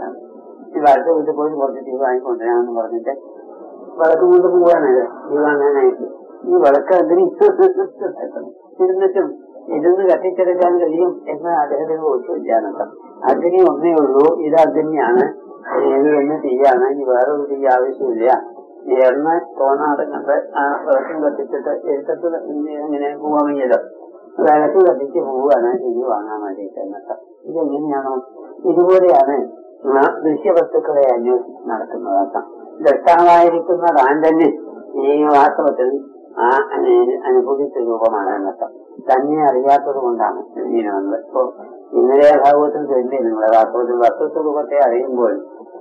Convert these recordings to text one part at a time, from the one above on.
വിളിച്ചാണ് ഈ അടുത്ത വീട്ടിൽ പോയി കുറച്ച് തീ വാങ്ങിക്കൊണ്ടിരാന്ന് പറഞ്ഞിട്ട് വിളക്ക് കൊണ്ട് പോവാണത് തീ വാങ്ങാനായിട്ട് ഈ വിളക്ക് എന്തിനു ഇരുന്നിട്ടും ഇരുന്ന് കത്തിച്ചെടുക്കാൻ കഴിയും എന്ന് അദ്ദേഹത്തിന് ബോധ്യമില്ലാന്നർത്ഥം അഗ്നി ഒന്നേ ഉള്ളൂ ഇത് അഗ്നിയാണ് ഇത് തന്നെ തീയാണ് ഇനി വേറൊരു തീ ആവശ്യമില്ല എന്ന് തോന്നാതെ കണ്ട് ആ വിളക്കും കത്തിച്ചിട്ട് എഴുത്തത്ത് ഇങ്ങനെ പോവാൻ വയ്യല്ലോ വിളക്ക് കത്തിച്ച് പോവുകയാണ് തിരി വാങ്ങാൻ വേണ്ടിയിട്ട് എന്നർത്ഥം ഇതെങ്ങനെയാണോ ഇതുപോലെയാണ് ആ ദൃശ്യവസ്തുക്കളെ അന്വേഷിച്ച് നടക്കുന്നതർത്ഥം ദൃഷ്ടാവായിരിക്കുന്ന താൻ തന്നെ ഈ വാസ്തവത്തിൽ ആ അനു- അനുഭൂതിച്ച രൂപമാണ് എന്നർത്ഥം തന്നെ അറിയാത്തത് കൊണ്ടാണ് ഇങ്ങനെ വന്നത് ഇപ്പോ ഇന്നലെ ഭാഗവതം ചൊല്ലി നിങ്ങളെ വാസ്തവത്തിൽ വസ്തുസ്വരൂപത്തെ അറിയുമ്പോൾ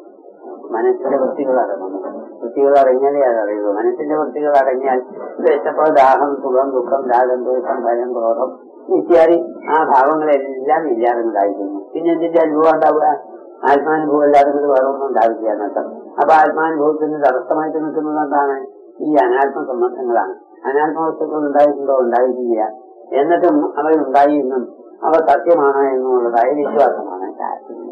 മനസ്സിന്റെ വൃത്തികൾ അടങ്ങുന്നു വൃത്തികൾ അടങ്ങിയാലേ അത് അറിയുള്ളൂ മനസ്സിന്റെ വൃത്തികൾ അടങ്ങിയാൽ വിശപ്പ് ദാഹം സുഖം ദുഃഖം രാഗം ദ്വേഷം ഭയം ക്രോധം ഇത്യാദി ആ ഭാവങ്ങളെല്ലാം ഇല്ലാതെ ഉണ്ടായിരിക്കുന്നു പിന്നെ എന്തിന്റെ അനുഭവം ഉണ്ടാവുക ആത്മാനുഭവം അല്ലാതെ കൊണ്ട് വേറെ ഒന്നും ഉണ്ടാവില്ല എന്നർത്ഥം അപ്പൊ ആത്മാനുഭവത്തിന് തടസ്സമായിട്ട് നിൽക്കുന്നത് എന്താണ് ഈ അനാത്മ സംബന്ധങ്ങളാണ് അനാത്മ വസ്തുക്കൾ ഉണ്ടായിട്ടുണ്ടോ ഉണ്ടായിട്ടില്ല എന്നിട്ടും അവ ഉണ്ടായിരുന്നും അവ സത്യമാണ് എന്നുള്ളതായ വിശ്വാസമാണ് ശാസ്ത്രം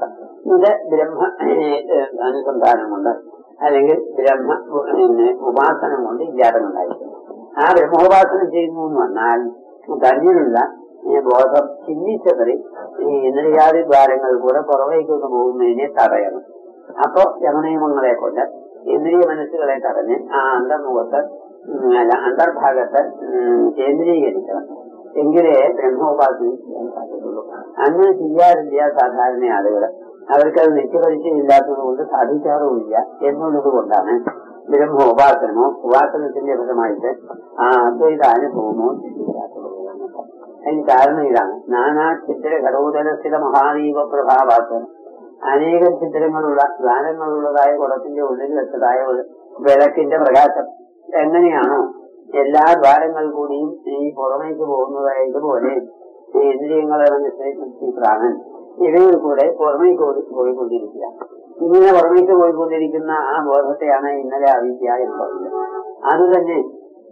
ഇത് ബ്രഹ്മ ഏഹ്, അനുസന്ധാനം കൊണ്ട് അല്ലെങ്കിൽ ബ്രഹ്മ പിന്നെ ഉപാസനം കൊണ്ട് ഇല്ലാതെ ഉണ്ടായിരിക്കുന്നു ആ ബ്രഹ്മോപാസനം ചെയ്യുന്നു എന്ന് വന്നാൽ തന്നിലുള്ള ഈ ബോധം ചിഹ്നിച്ചവരെ ഈ ഇന്ദ്രിയാദി ദ്വാരങ്ങൾ കൂടെ പുറമേക്കൊന്ന് പോകുന്നതിനെ തടയണം അപ്പോ യമനിയമങ്ങളെ കൊണ്ട് ഇന്ദ്രിയ മനസ്സുകളെ തടഞ്ഞ് ആ അന്തർമുഖത്ത് ഉം, അല്ല അന്തർഭാഗത്ത് ഉം, കേന്ദ്രീകരിക്കണം എങ്കിലേ ബ്രഹ്മോപാസന ചെയ്യാൻ സാധിക്കുള്ളൂ അങ്ങനെ ചെയ്യാറില്ല സാധാരണ ആളുകൾ അവർക്കത് നിത്യപരിചയമില്ലാത്തത് കൊണ്ട് സാധിക്കാറുമില്ല എന്നുള്ളത് കൊണ്ടാണ് ബ്രഹ്മോപാസനമോ ഉപാസനത്തിന്റെ ഫലമായിട്ട് ആ അദ്വൈത അനുഭവമോ ചെയ്യാത്തത് അതിന് കാരണം ഇതാണ് നാനാ ചിത്ര ഘടോദരസ്ഥിത മഹാദീപ പ്രഭാവാസനം അനേകം ചിത്രങ്ങളുള്ള ദ്വാരങ്ങളുള്ളതായ കുളത്തിന്റെ ഉള്ളിൽ വെച്ചതായ ഒരു വിളക്കിന്റെ പ്രകാശം എങ്ങനെയാണോ എല്ലാ ദ്വാരങ്ങൾ കൂടിയും ഈ പുറമേക്ക് പോകുന്നതായതുപോലെ ഈ ഇന്ദ്രിയങ്ങളെ മനസ്സിലേക്ക് പ്രാണൻ ഇവയിൽ കൂടെ പുറമേക്ക് പോയി- പോയിക്കൊണ്ടിരിക്കുക ഇങ്ങനെ പുറമേക്ക് പോയിക്കൊണ്ടിരിക്കുന്ന ആ ബോധത്തെയാണ് ഇന്നലെ അവിദ്യ എന്ന് പറയുന്നത് അത് തന്നെ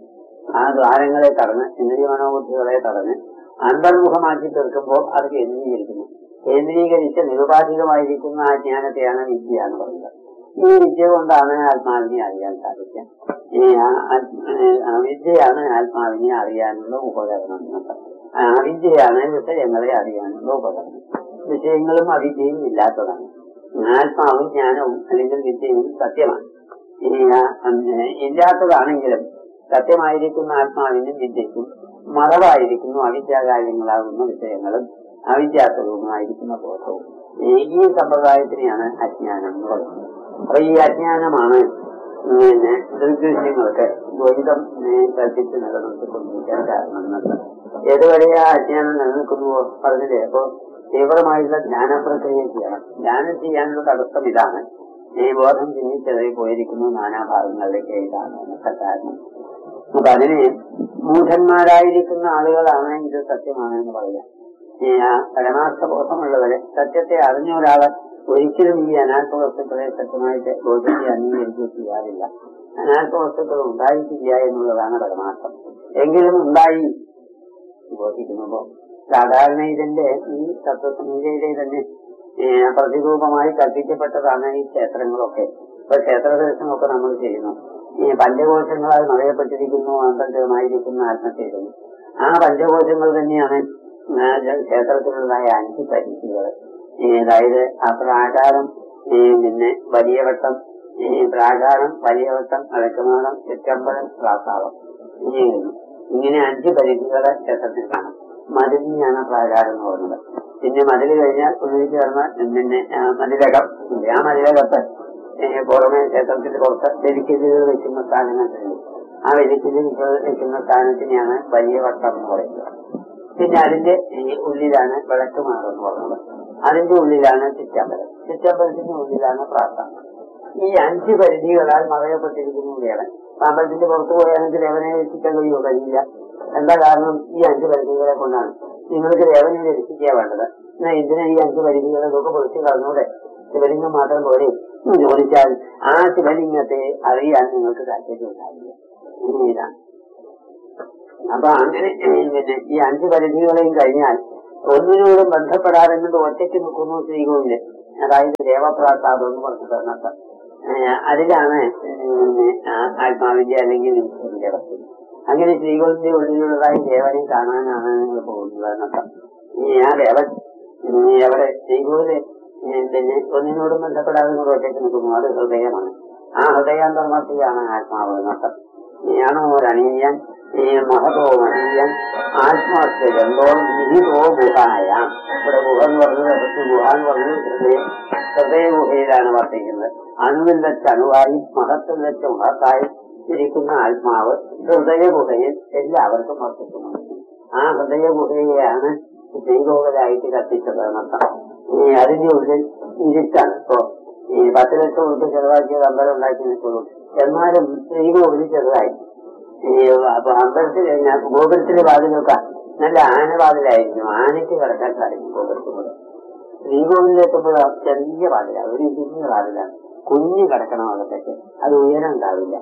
ആ ദ്വാരങ്ങളെ തടഞ്ഞ് ഇന്ദ്രിയ മനോബുദ്ധികളെ തടഞ്ഞ് അന്തർമുഖമാക്കി തീർക്കുമ്പോൾ അത് കേന്ദ്രീകരിക്കുന്നു കേന്ദ്രീകരിച്ച് നിരുപാധികമായിരിക്കുന്ന ആ ജ്ഞാനത്തെയാണ് വിദ്യ എന്ന് പറയുന്നത് ഈ വിദ്യ കൊണ്ടാണ് ആത്മാവിനെ അറിയാൻ സാധിക്കുക ഈ ആ- ആ- ആ വിദ്യയാണ് ആത്മാവിനെ അറിയാനുള്ള ഉപകരണം എന്നൊക്കെ ആ അവിദ്യയാണ് വിഷയങ്ങളെ അറിയാനുള്ള ഉപകരണം വിഷയങ്ങളും അവിദ്യയും ഇല്ലാത്തതാണ് ആത്മാവും ജ്ഞാനവും അല്ലെങ്കിൽ വിദ്യയും സത്യമാണ് ഈ ആ- ഉം, ഇല്ലാത്തതാണെങ്കിലും സത്യമായിരിക്കുന്ന ആത്മാവിനും വിദ്യയ്ക്കും മറവായിരിക്കുന്നു അവിദ്യാകാര്യങ്ങളാകുന്ന വിഷയങ്ങളും അവിദ്യാസ്വരൂപമായിരിക്കുന്ന ബോധവും ഈ ഈ സമ്പ്രദായത്തിനെയാണ് അജ്ഞാനം എന്ന് പറയുന്നത് അപ്പൊ ഈ അജ്ഞാനമാണ് പിന്നെ ദൃഗ്ദൃശ്യങ്ങൾക്ക് ദ്വൈതം ഏ, കൽപ്പിച്ച് നിലനിർത്തിക്കൊണ്ടിരിക്കാൻ കാരണം എന്നത് ഏതുവരെ ആ അജ്ഞാനം നിലനിൽക്കുന്നുവോ പറഞ്ഞില്ലേ അപ്പൊ തീവ്രമായിട്ടുള്ള ധ്യാന പ്രക്രിയ ചെയ്യണം ധ്യാനം ചെയ്യാനുള്ള തടസ്സം ഇതാണ് ഈ ബോധം ചിന്തിച്ചതായി പോയിരിക്കുന്നു നാനാഭാഗങ്ങളിലേക്ക് ഇതാണ് എന്നൊക്കെ കാരണം അപ്പൊ അതിന് മൂഢന്മാരായിരിക്കുന്ന ആളുകളാണ് ഇത് സത്യമാണ് എന്ന് പറയുക ഈ ആ പരമാർത്ഥ ബോധമുള്ളവരെ സത്യത്തെ അറിഞ്ഞ ഒരാള് ഒരിക്കലും ഈ അനാത്മ വസ്തുക്കളെ സത്യമായിട്ട് ബോധിച്ച് അംഗീകരിക്കുകയോ ചെയ്യാറില്ല അനാത്മ വസ്തുക്കൾ ഉണ്ടായിട്ടില്ല എന്നുള്ളതാണ് പരമാർത്ഥം എങ്കിലും ഉണ്ടായി ബോധിക്കുന്നുമ്പോ സാധാരണ ഇതിന്റെ ഈ തത്വസംഹിതയിലെ തന്നെ ഏ, പ്രതിരൂപമായി കൽപ്പിക്കപ്പെട്ടതാണ് ഈ ക്ഷേത്രങ്ങളൊക്കെ ഇപ്പൊ ക്ഷേത്ര ദർശനമൊക്കെ നമ്മൾ ചെയ്യുന്നു ഈ പഞ്ചകോശങ്ങളാൽ മറയപ്പെട്ടിരിക്കുന്നു അന്തർഗതമായിരിക്കുന്ന ആത്മചൈതന്യം ആ പഞ്ചകോശങ്ങൾ തന്നെയാണ് ആ ക്ഷേത്രത്തിലുള്ളതായ അഞ്ച് പരിധികൾ അതായത് ആ പ്രാകാരം ഈ പിന്നെ വലിയ വട്ടം ഈ പ്രാകാരം വലിയ വട്ടം അടക്കമാടം ചുറ്റമ്പലം പ്രാസാവം ഇങ്ങനെയായിരുന്നു ഇങ്ങനെ അഞ്ച് പരിധികളെ ക്ഷേത്രത്തിൽ കാണാം മതിലിനെയാണ് പ്രാകാരം എന്ന് പറയുന്നത് പിന്നെ മതിൽ കഴിഞ്ഞാൽ ഉള്ളിൽ ചേർന്നാൽ പിന്നെ ആ മതിലകം ഉണ്ട്. ആ മതിലകത്ത് ഏ, പുറമെ ക്ഷേത്രത്തിന്റെ പുറത്ത് വെലിക്കല്ലുകൾ വെക്കുന്ന സ്ഥാനങ്ങളുണ്ട് ആ വെലിക്കല്ലുകൾ വെക്കുന്ന സ്ഥാനത്തിനെയാണ് വലിയ വട്ടം എന്ന് പറയുന്നത് പിന്നെ അതിന്റെ ഈ ഉള്ളിലാണ് വിളക്കുമാറ് എന്ന് പറയുന്നത് അതിന്റെ ഉള്ളിലാണ് ചുറ്റമ്പലം ചുറ്റമ്പലത്തിന്റെ ഉള്ളിലാണ് പ്രാർത്ഥന ഈ അഞ്ച് പരിധികളാൽ മറയപ്പെട്ടിരിക്കുന്നവയാണ് അമ്പലത്തിന്റെ പുറത്തു പോയാണെങ്കിൽ ദേവനെ രക്ഷിക്കാൻ കഴിയുമോ കഴിയില്ല എന്താ കാരണം ഈ അഞ്ച് പരിധികളെ കൊണ്ടാണ് നിങ്ങൾക്ക് ദേവനെ രക്ഷിക്കുക വേണ്ടത് എന്നാ ഇതിനെ ഈ അഞ്ച് പരിധികളെ ഒക്കെ പൊളിച്ച് കളഞ്ഞൂടെ ശിവലിംഗം മാത്രം പോലെ ചോദിച്ചാൽ ആ ശിവലിംഗത്തെ അറിയാൻ നിങ്ങൾക്ക് താല്പര്യം ഉണ്ടാവില്ല ഇനി ഇതാണ് അപ്പൊ അങ്ങനെ പിന്നെ ഈ അഞ്ച് പരിധികളെയും കഴിഞ്ഞാൽ ഒന്നിനോടും ബന്ധപ്പെടാതെ കൊണ്ട് ഒറ്റയ്ക്ക് നിൽക്കുന്നു ശ്രീകോവില് അതായത് ദേവപ്രാസാദം എന്ന് പറഞ്ഞത് എന്നർത്ഥം ഏഹ് അതിലാണ് ഉം, ആ ആത്മാവിന്റെ അല്ലെങ്കിൽ ഈശ്വരന്റെ വസ്തു അങ്ങനെ ശ്രീകോവിലിന്റെ ഉള്ളിലുള്ളതായി ദേവനെ കാണാനാണ് നിങ്ങൾ പോകുന്നത് എന്നർത്ഥം ഈ ആ ദേവൻ ഉം, എവിടെ ശ്രീകോവില് ഉം, പിന്നെ ഒന്നിനോടും ബന്ധപ്പെടാതെ നിങ്ങൾ ഒറ്റയ്ക്ക് നിൽക്കുന്നു അത് ഹൃദയമാണ് ആ ഹൃദയാന്തർമത്തിലാണ് ആത്മാവ് എന്നർത്ഥം ആണോ ഒരണീയൻ ഈ മഹതോ മണീയൻ ആത്മാർത്ഥ ഗന്ധോ വിഹിതോ ഗുഹായ ഇവിടെ ഗുഹ എന്ന് പറഞ്ഞത് ഗുഹ എന്ന് പറഞ്ഞത് ഹൃദയം ഹൃദയ ഗുഹയിലാണ് വർത്തിക്കുന്നത് അണുവിൽ വെച്ച് അണുവായി മഹത്തിൽ വെച്ച് മഹത്തായി ഇരിക്കുന്ന ആത്മാവ് ഹൃദയ ഗുഹയിൽ എല്ലാവർക്കും വർത്തിക്കുന്നു ആ ഹൃദയ ഗുഹയെയാണ് ശ്രീകോവിലായിട്ട് കത്തിച്ചത് എന്നർത്ഥം ഈ അതിന്റെ ഉള്ളിൽ ഇരുട്ടാണ് ഇപ്പോ ഈ പത്ത് ലക്ഷം ഉറുപ്പ് ചെലവാക്കിയത് അമ്പലം ഉണ്ടാക്കി നിൽക്കുള്ളൂ എന്നാലും ശ്രീകോവിൽ ചെറുതായി ഈ അപ്പൊ അമ്പലത്തിൽ കഴിഞ്ഞാൽ ഗോപുരത്തിലെ വാതിലൊക്കെ നല്ല ആനവാതിലായിരിക്കും ആനയ്ക്ക് കിടക്കാൻ സാധിക്കും ഗോപുരത്തിലൂടെ ശ്രീകോവിലെത്തുമ്പോൾ ചെറിയ വാതിലാണ് ഒരു ഇടുങ്ങിയ വാതിലാണ് കുഞ്ഞു കിടക്കണം അകത്തേക്ക് അത് ഉയരം ഉണ്ടാവില്ല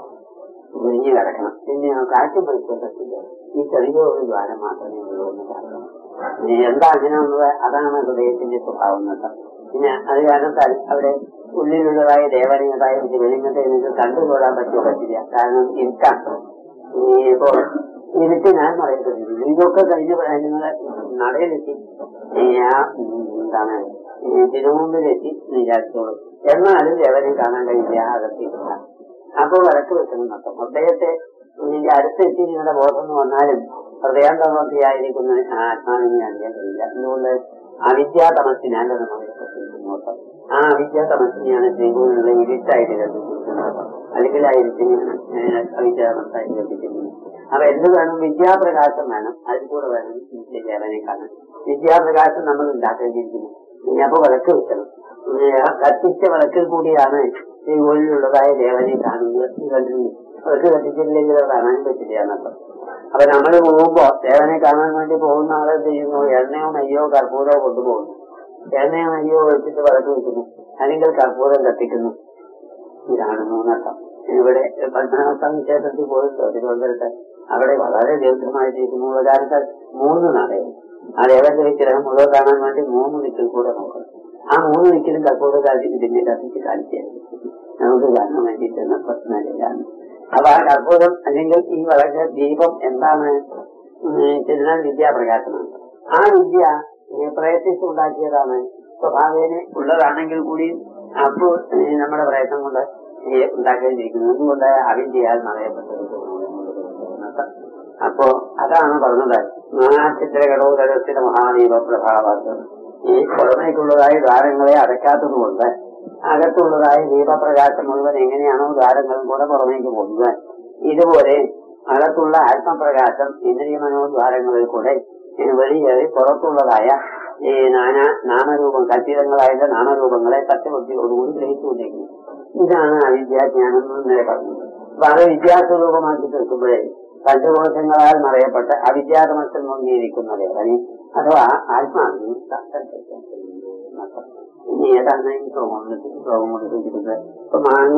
കുഞ്ഞു കിടക്കണം പിന്നെ കാറ്റ് പറിക്കാൻ പറ്റില്ല ഈ ചെറിയ ഒരു ദ്വാരം മാത്രമേ ഉള്ളൂ എന്ന് കാരണം ഇനി എന്താ അങ്ങനെ വന്നത് അതാണ് ഹൃദയത്തിന്റെ സ്വഭാവം കേട്ടോ പിന്നെ അത് കാരണത്താൽ അവിടെ ഉള്ളിലുള്ളതായ ദേവനീയതായ ശിവലിംഗത്തെ നിങ്ങൾക്ക് കണ്ടുകൊള്ളാൻ പറ്റുമോ പറ്റില്ല കാരണം ഇരുട്ടാണ് ഈ ഇപ്പോ ഇരുട്ട് ഞാൻ പറയുന്നത് ഇതൊക്കെ കഴിഞ്ഞ നിങ്ങൾ നടയിലെത്തി ഈ ആ ഉം, എന്താണ് ഈ തിരുമുമ്പിലെത്തി വിചാരിച്ചോളൂ എന്നാലും ദേവനെ കാണാൻ കഴിയില്ല അകത്തില്ല അപ്പൊ വിളക്ക് വെക്കണം നട്ടം ഹൃദയത്തെ ഇതിന്റെ അടുത്തെത്തി നിങ്ങളുടെ ബോധം എന്ന് വന്നാലും ഹൃദയാന്തമത്തിയായിരിക്കുന്ന ആത്മാവിനെ അറിയാൻ കഴിയില്ല അതുകൊണ്ട് അവിദ്യാതമസിനാണ് നമ്മൾ നോട്ടം ആ അവിദ്യാതമസിനെയാണ് ശ്രീകുവിനുള്ള ഇരുട്ടായിട്ട് കൽപ്പിച്ചിരിക്കുന്നത് അല്ലെങ്കിൽ ആ ഇരുട്ടിനെയാണ് അവിദ്യാതമസായിട്ട് കൽപ്പിച്ചിരിക്കുന്നത് അപ്പൊ എന്ത് വേണം വിദ്യാപ്രകാശം വേണം അതിൽ കൂടെ വേണം ദേവനെ കാണാൻ വിദ്യാപ്രകാശം നമ്മൾ ഉണ്ടാക്കേണ്ടിയിരിക്കുന്നു ഇനി അപ്പൊ വിളക്ക് വെക്കണം ഇനി ആ കത്തിച്ച വിളക്കിൽ കൂടിയാണ് ഈ ഉള്ളിലുള്ളതായ ദേവനെ കാണുന്നത് കണ്ടിരുന്നു വിളക്ക് കത്തിച്ചില്ലെങ്കിൽ അത് കാണാൻ പറ്റില്ല എന്നർത്ഥം അപ്പൊ നമ്മൾ പോകുമ്പോ ദേവനെ കാണാൻ വേണ്ടി പോകുന്ന ആളെ ചെയ്യുന്നു എണ്ണയോ നെയ്യോ കർപ്പൂരോ കൊണ്ടുപോകുന്നു എണ്ണയോ നെയ്യോ ഒഴിച്ചിട്ട് വിളക്ക് വെക്കുന്നു അല്ലെങ്കിൽ കർപ്പൂരം കത്തിക്കുന്നു ഇതാണ് മൂന്നർത്ഥം ഇവിടെ പത്മനാഭസ്വാമി ക്ഷേത്രത്തിൽ പോയിട്ടോ തിരുവനന്തപുരത്ത് അവിടെ വളരെ ദീർഘമായിട്ടിരിക്കുന്നു കാലത്ത് മൂന്ന് നടയും ആ ദേവന്റെ വിഗ്രഹം മുഴുവൻ കാണാൻ വേണ്ടി മൂന്ന് ദിക്കിൽ കൂടെ നോക്കണം ആ മൂന്ന് ദിക്കിലും കർപ്പൂര കാലി ഇതിന്റെ കത്തിച്ച് കാണിച്ചായിരുന്നു നമുക്ക് കാണാൻ വേണ്ടിയിട്ട് പ്രശ്നമില്ലാണ് അപ്പൊ ആ കർപ്പൂരം അല്ലെങ്കിൽ ഈ വളരെ ദീപം എന്താണ് തിരുനാൾ വിദ്യാപ്രകാശമാണ് ആ വിദ്യ ഏ, പ്രയത്നിച്ചുണ്ടാക്കിയതാണ് സ്വഭാവേന ഉള്ളതാണെങ്കിൽ കൂടി അപ്പോൾ ഏ, നമ്മുടെ പ്രയത്നം കൊണ്ട് ഈ ഉണ്ടാക്കിയിരിക്കുന്നത് അതുകൊണ്ട് അവിദ്യയാൽ മറയപ്പെട്ടത് അപ്പോ അതാണ് പറഞ്ഞത് ചിത്രകടോദരത്തിന്റെ മഹാദീപ പ്രഭാവത്ത് ഈ പുറമേക്കുള്ളതായ ദ്വാരങ്ങളെ അടയ്ക്കാത്തതുകൊണ്ട് അകത്തുള്ളതായ ദീപപ്രകാശം മുഴുവൻ എങ്ങനെയാണോ ദ്വാരങ്ങളും കൂടെ പുറമേക്ക് പോകുന്നത് ഇതുപോലെ അകത്തുള്ള ആത്മപ്രകാശം ഇന്ദ്രിയ മനോദ്വാരങ്ങളിൽ കൂടെ ഈ വെളിയേറി പുറത്തുള്ളതായ ഈ നാനാ നാമരൂപം കൽപ്പിതങ്ങളായ നാമരൂപങ്ങളെ സത്യബുദ്ധിയോടുകൂടി ഗ്രഹിച്ചുകൊണ്ടിരിക്കുന്നു ഇതാണ് അവിദ്യാജ്ഞാനം എന്ന് ഇന്നലെ പറഞ്ഞത് അപ്പൊ അത് വിദ്യാസ്വരൂപമാക്കി തീർക്കുമ്പോഴേ പഞ്ചകോശങ്ങളാൽ മറയപ്പെട്ട അവിദ്യാതമത്തിൽ മുങ്ങിയിരിക്കുന്ന ദേവനെ അഥവാ ആത്മാവിനെ സത്യം എന്നർത്ഥം. ഇനി ഏതാണ് ഈ ശ്ലോകം ശ്ലോകം കൊണ്ട് സൂചിപ്പിച്ചത് ഇപ്പൊ മാങ്ങ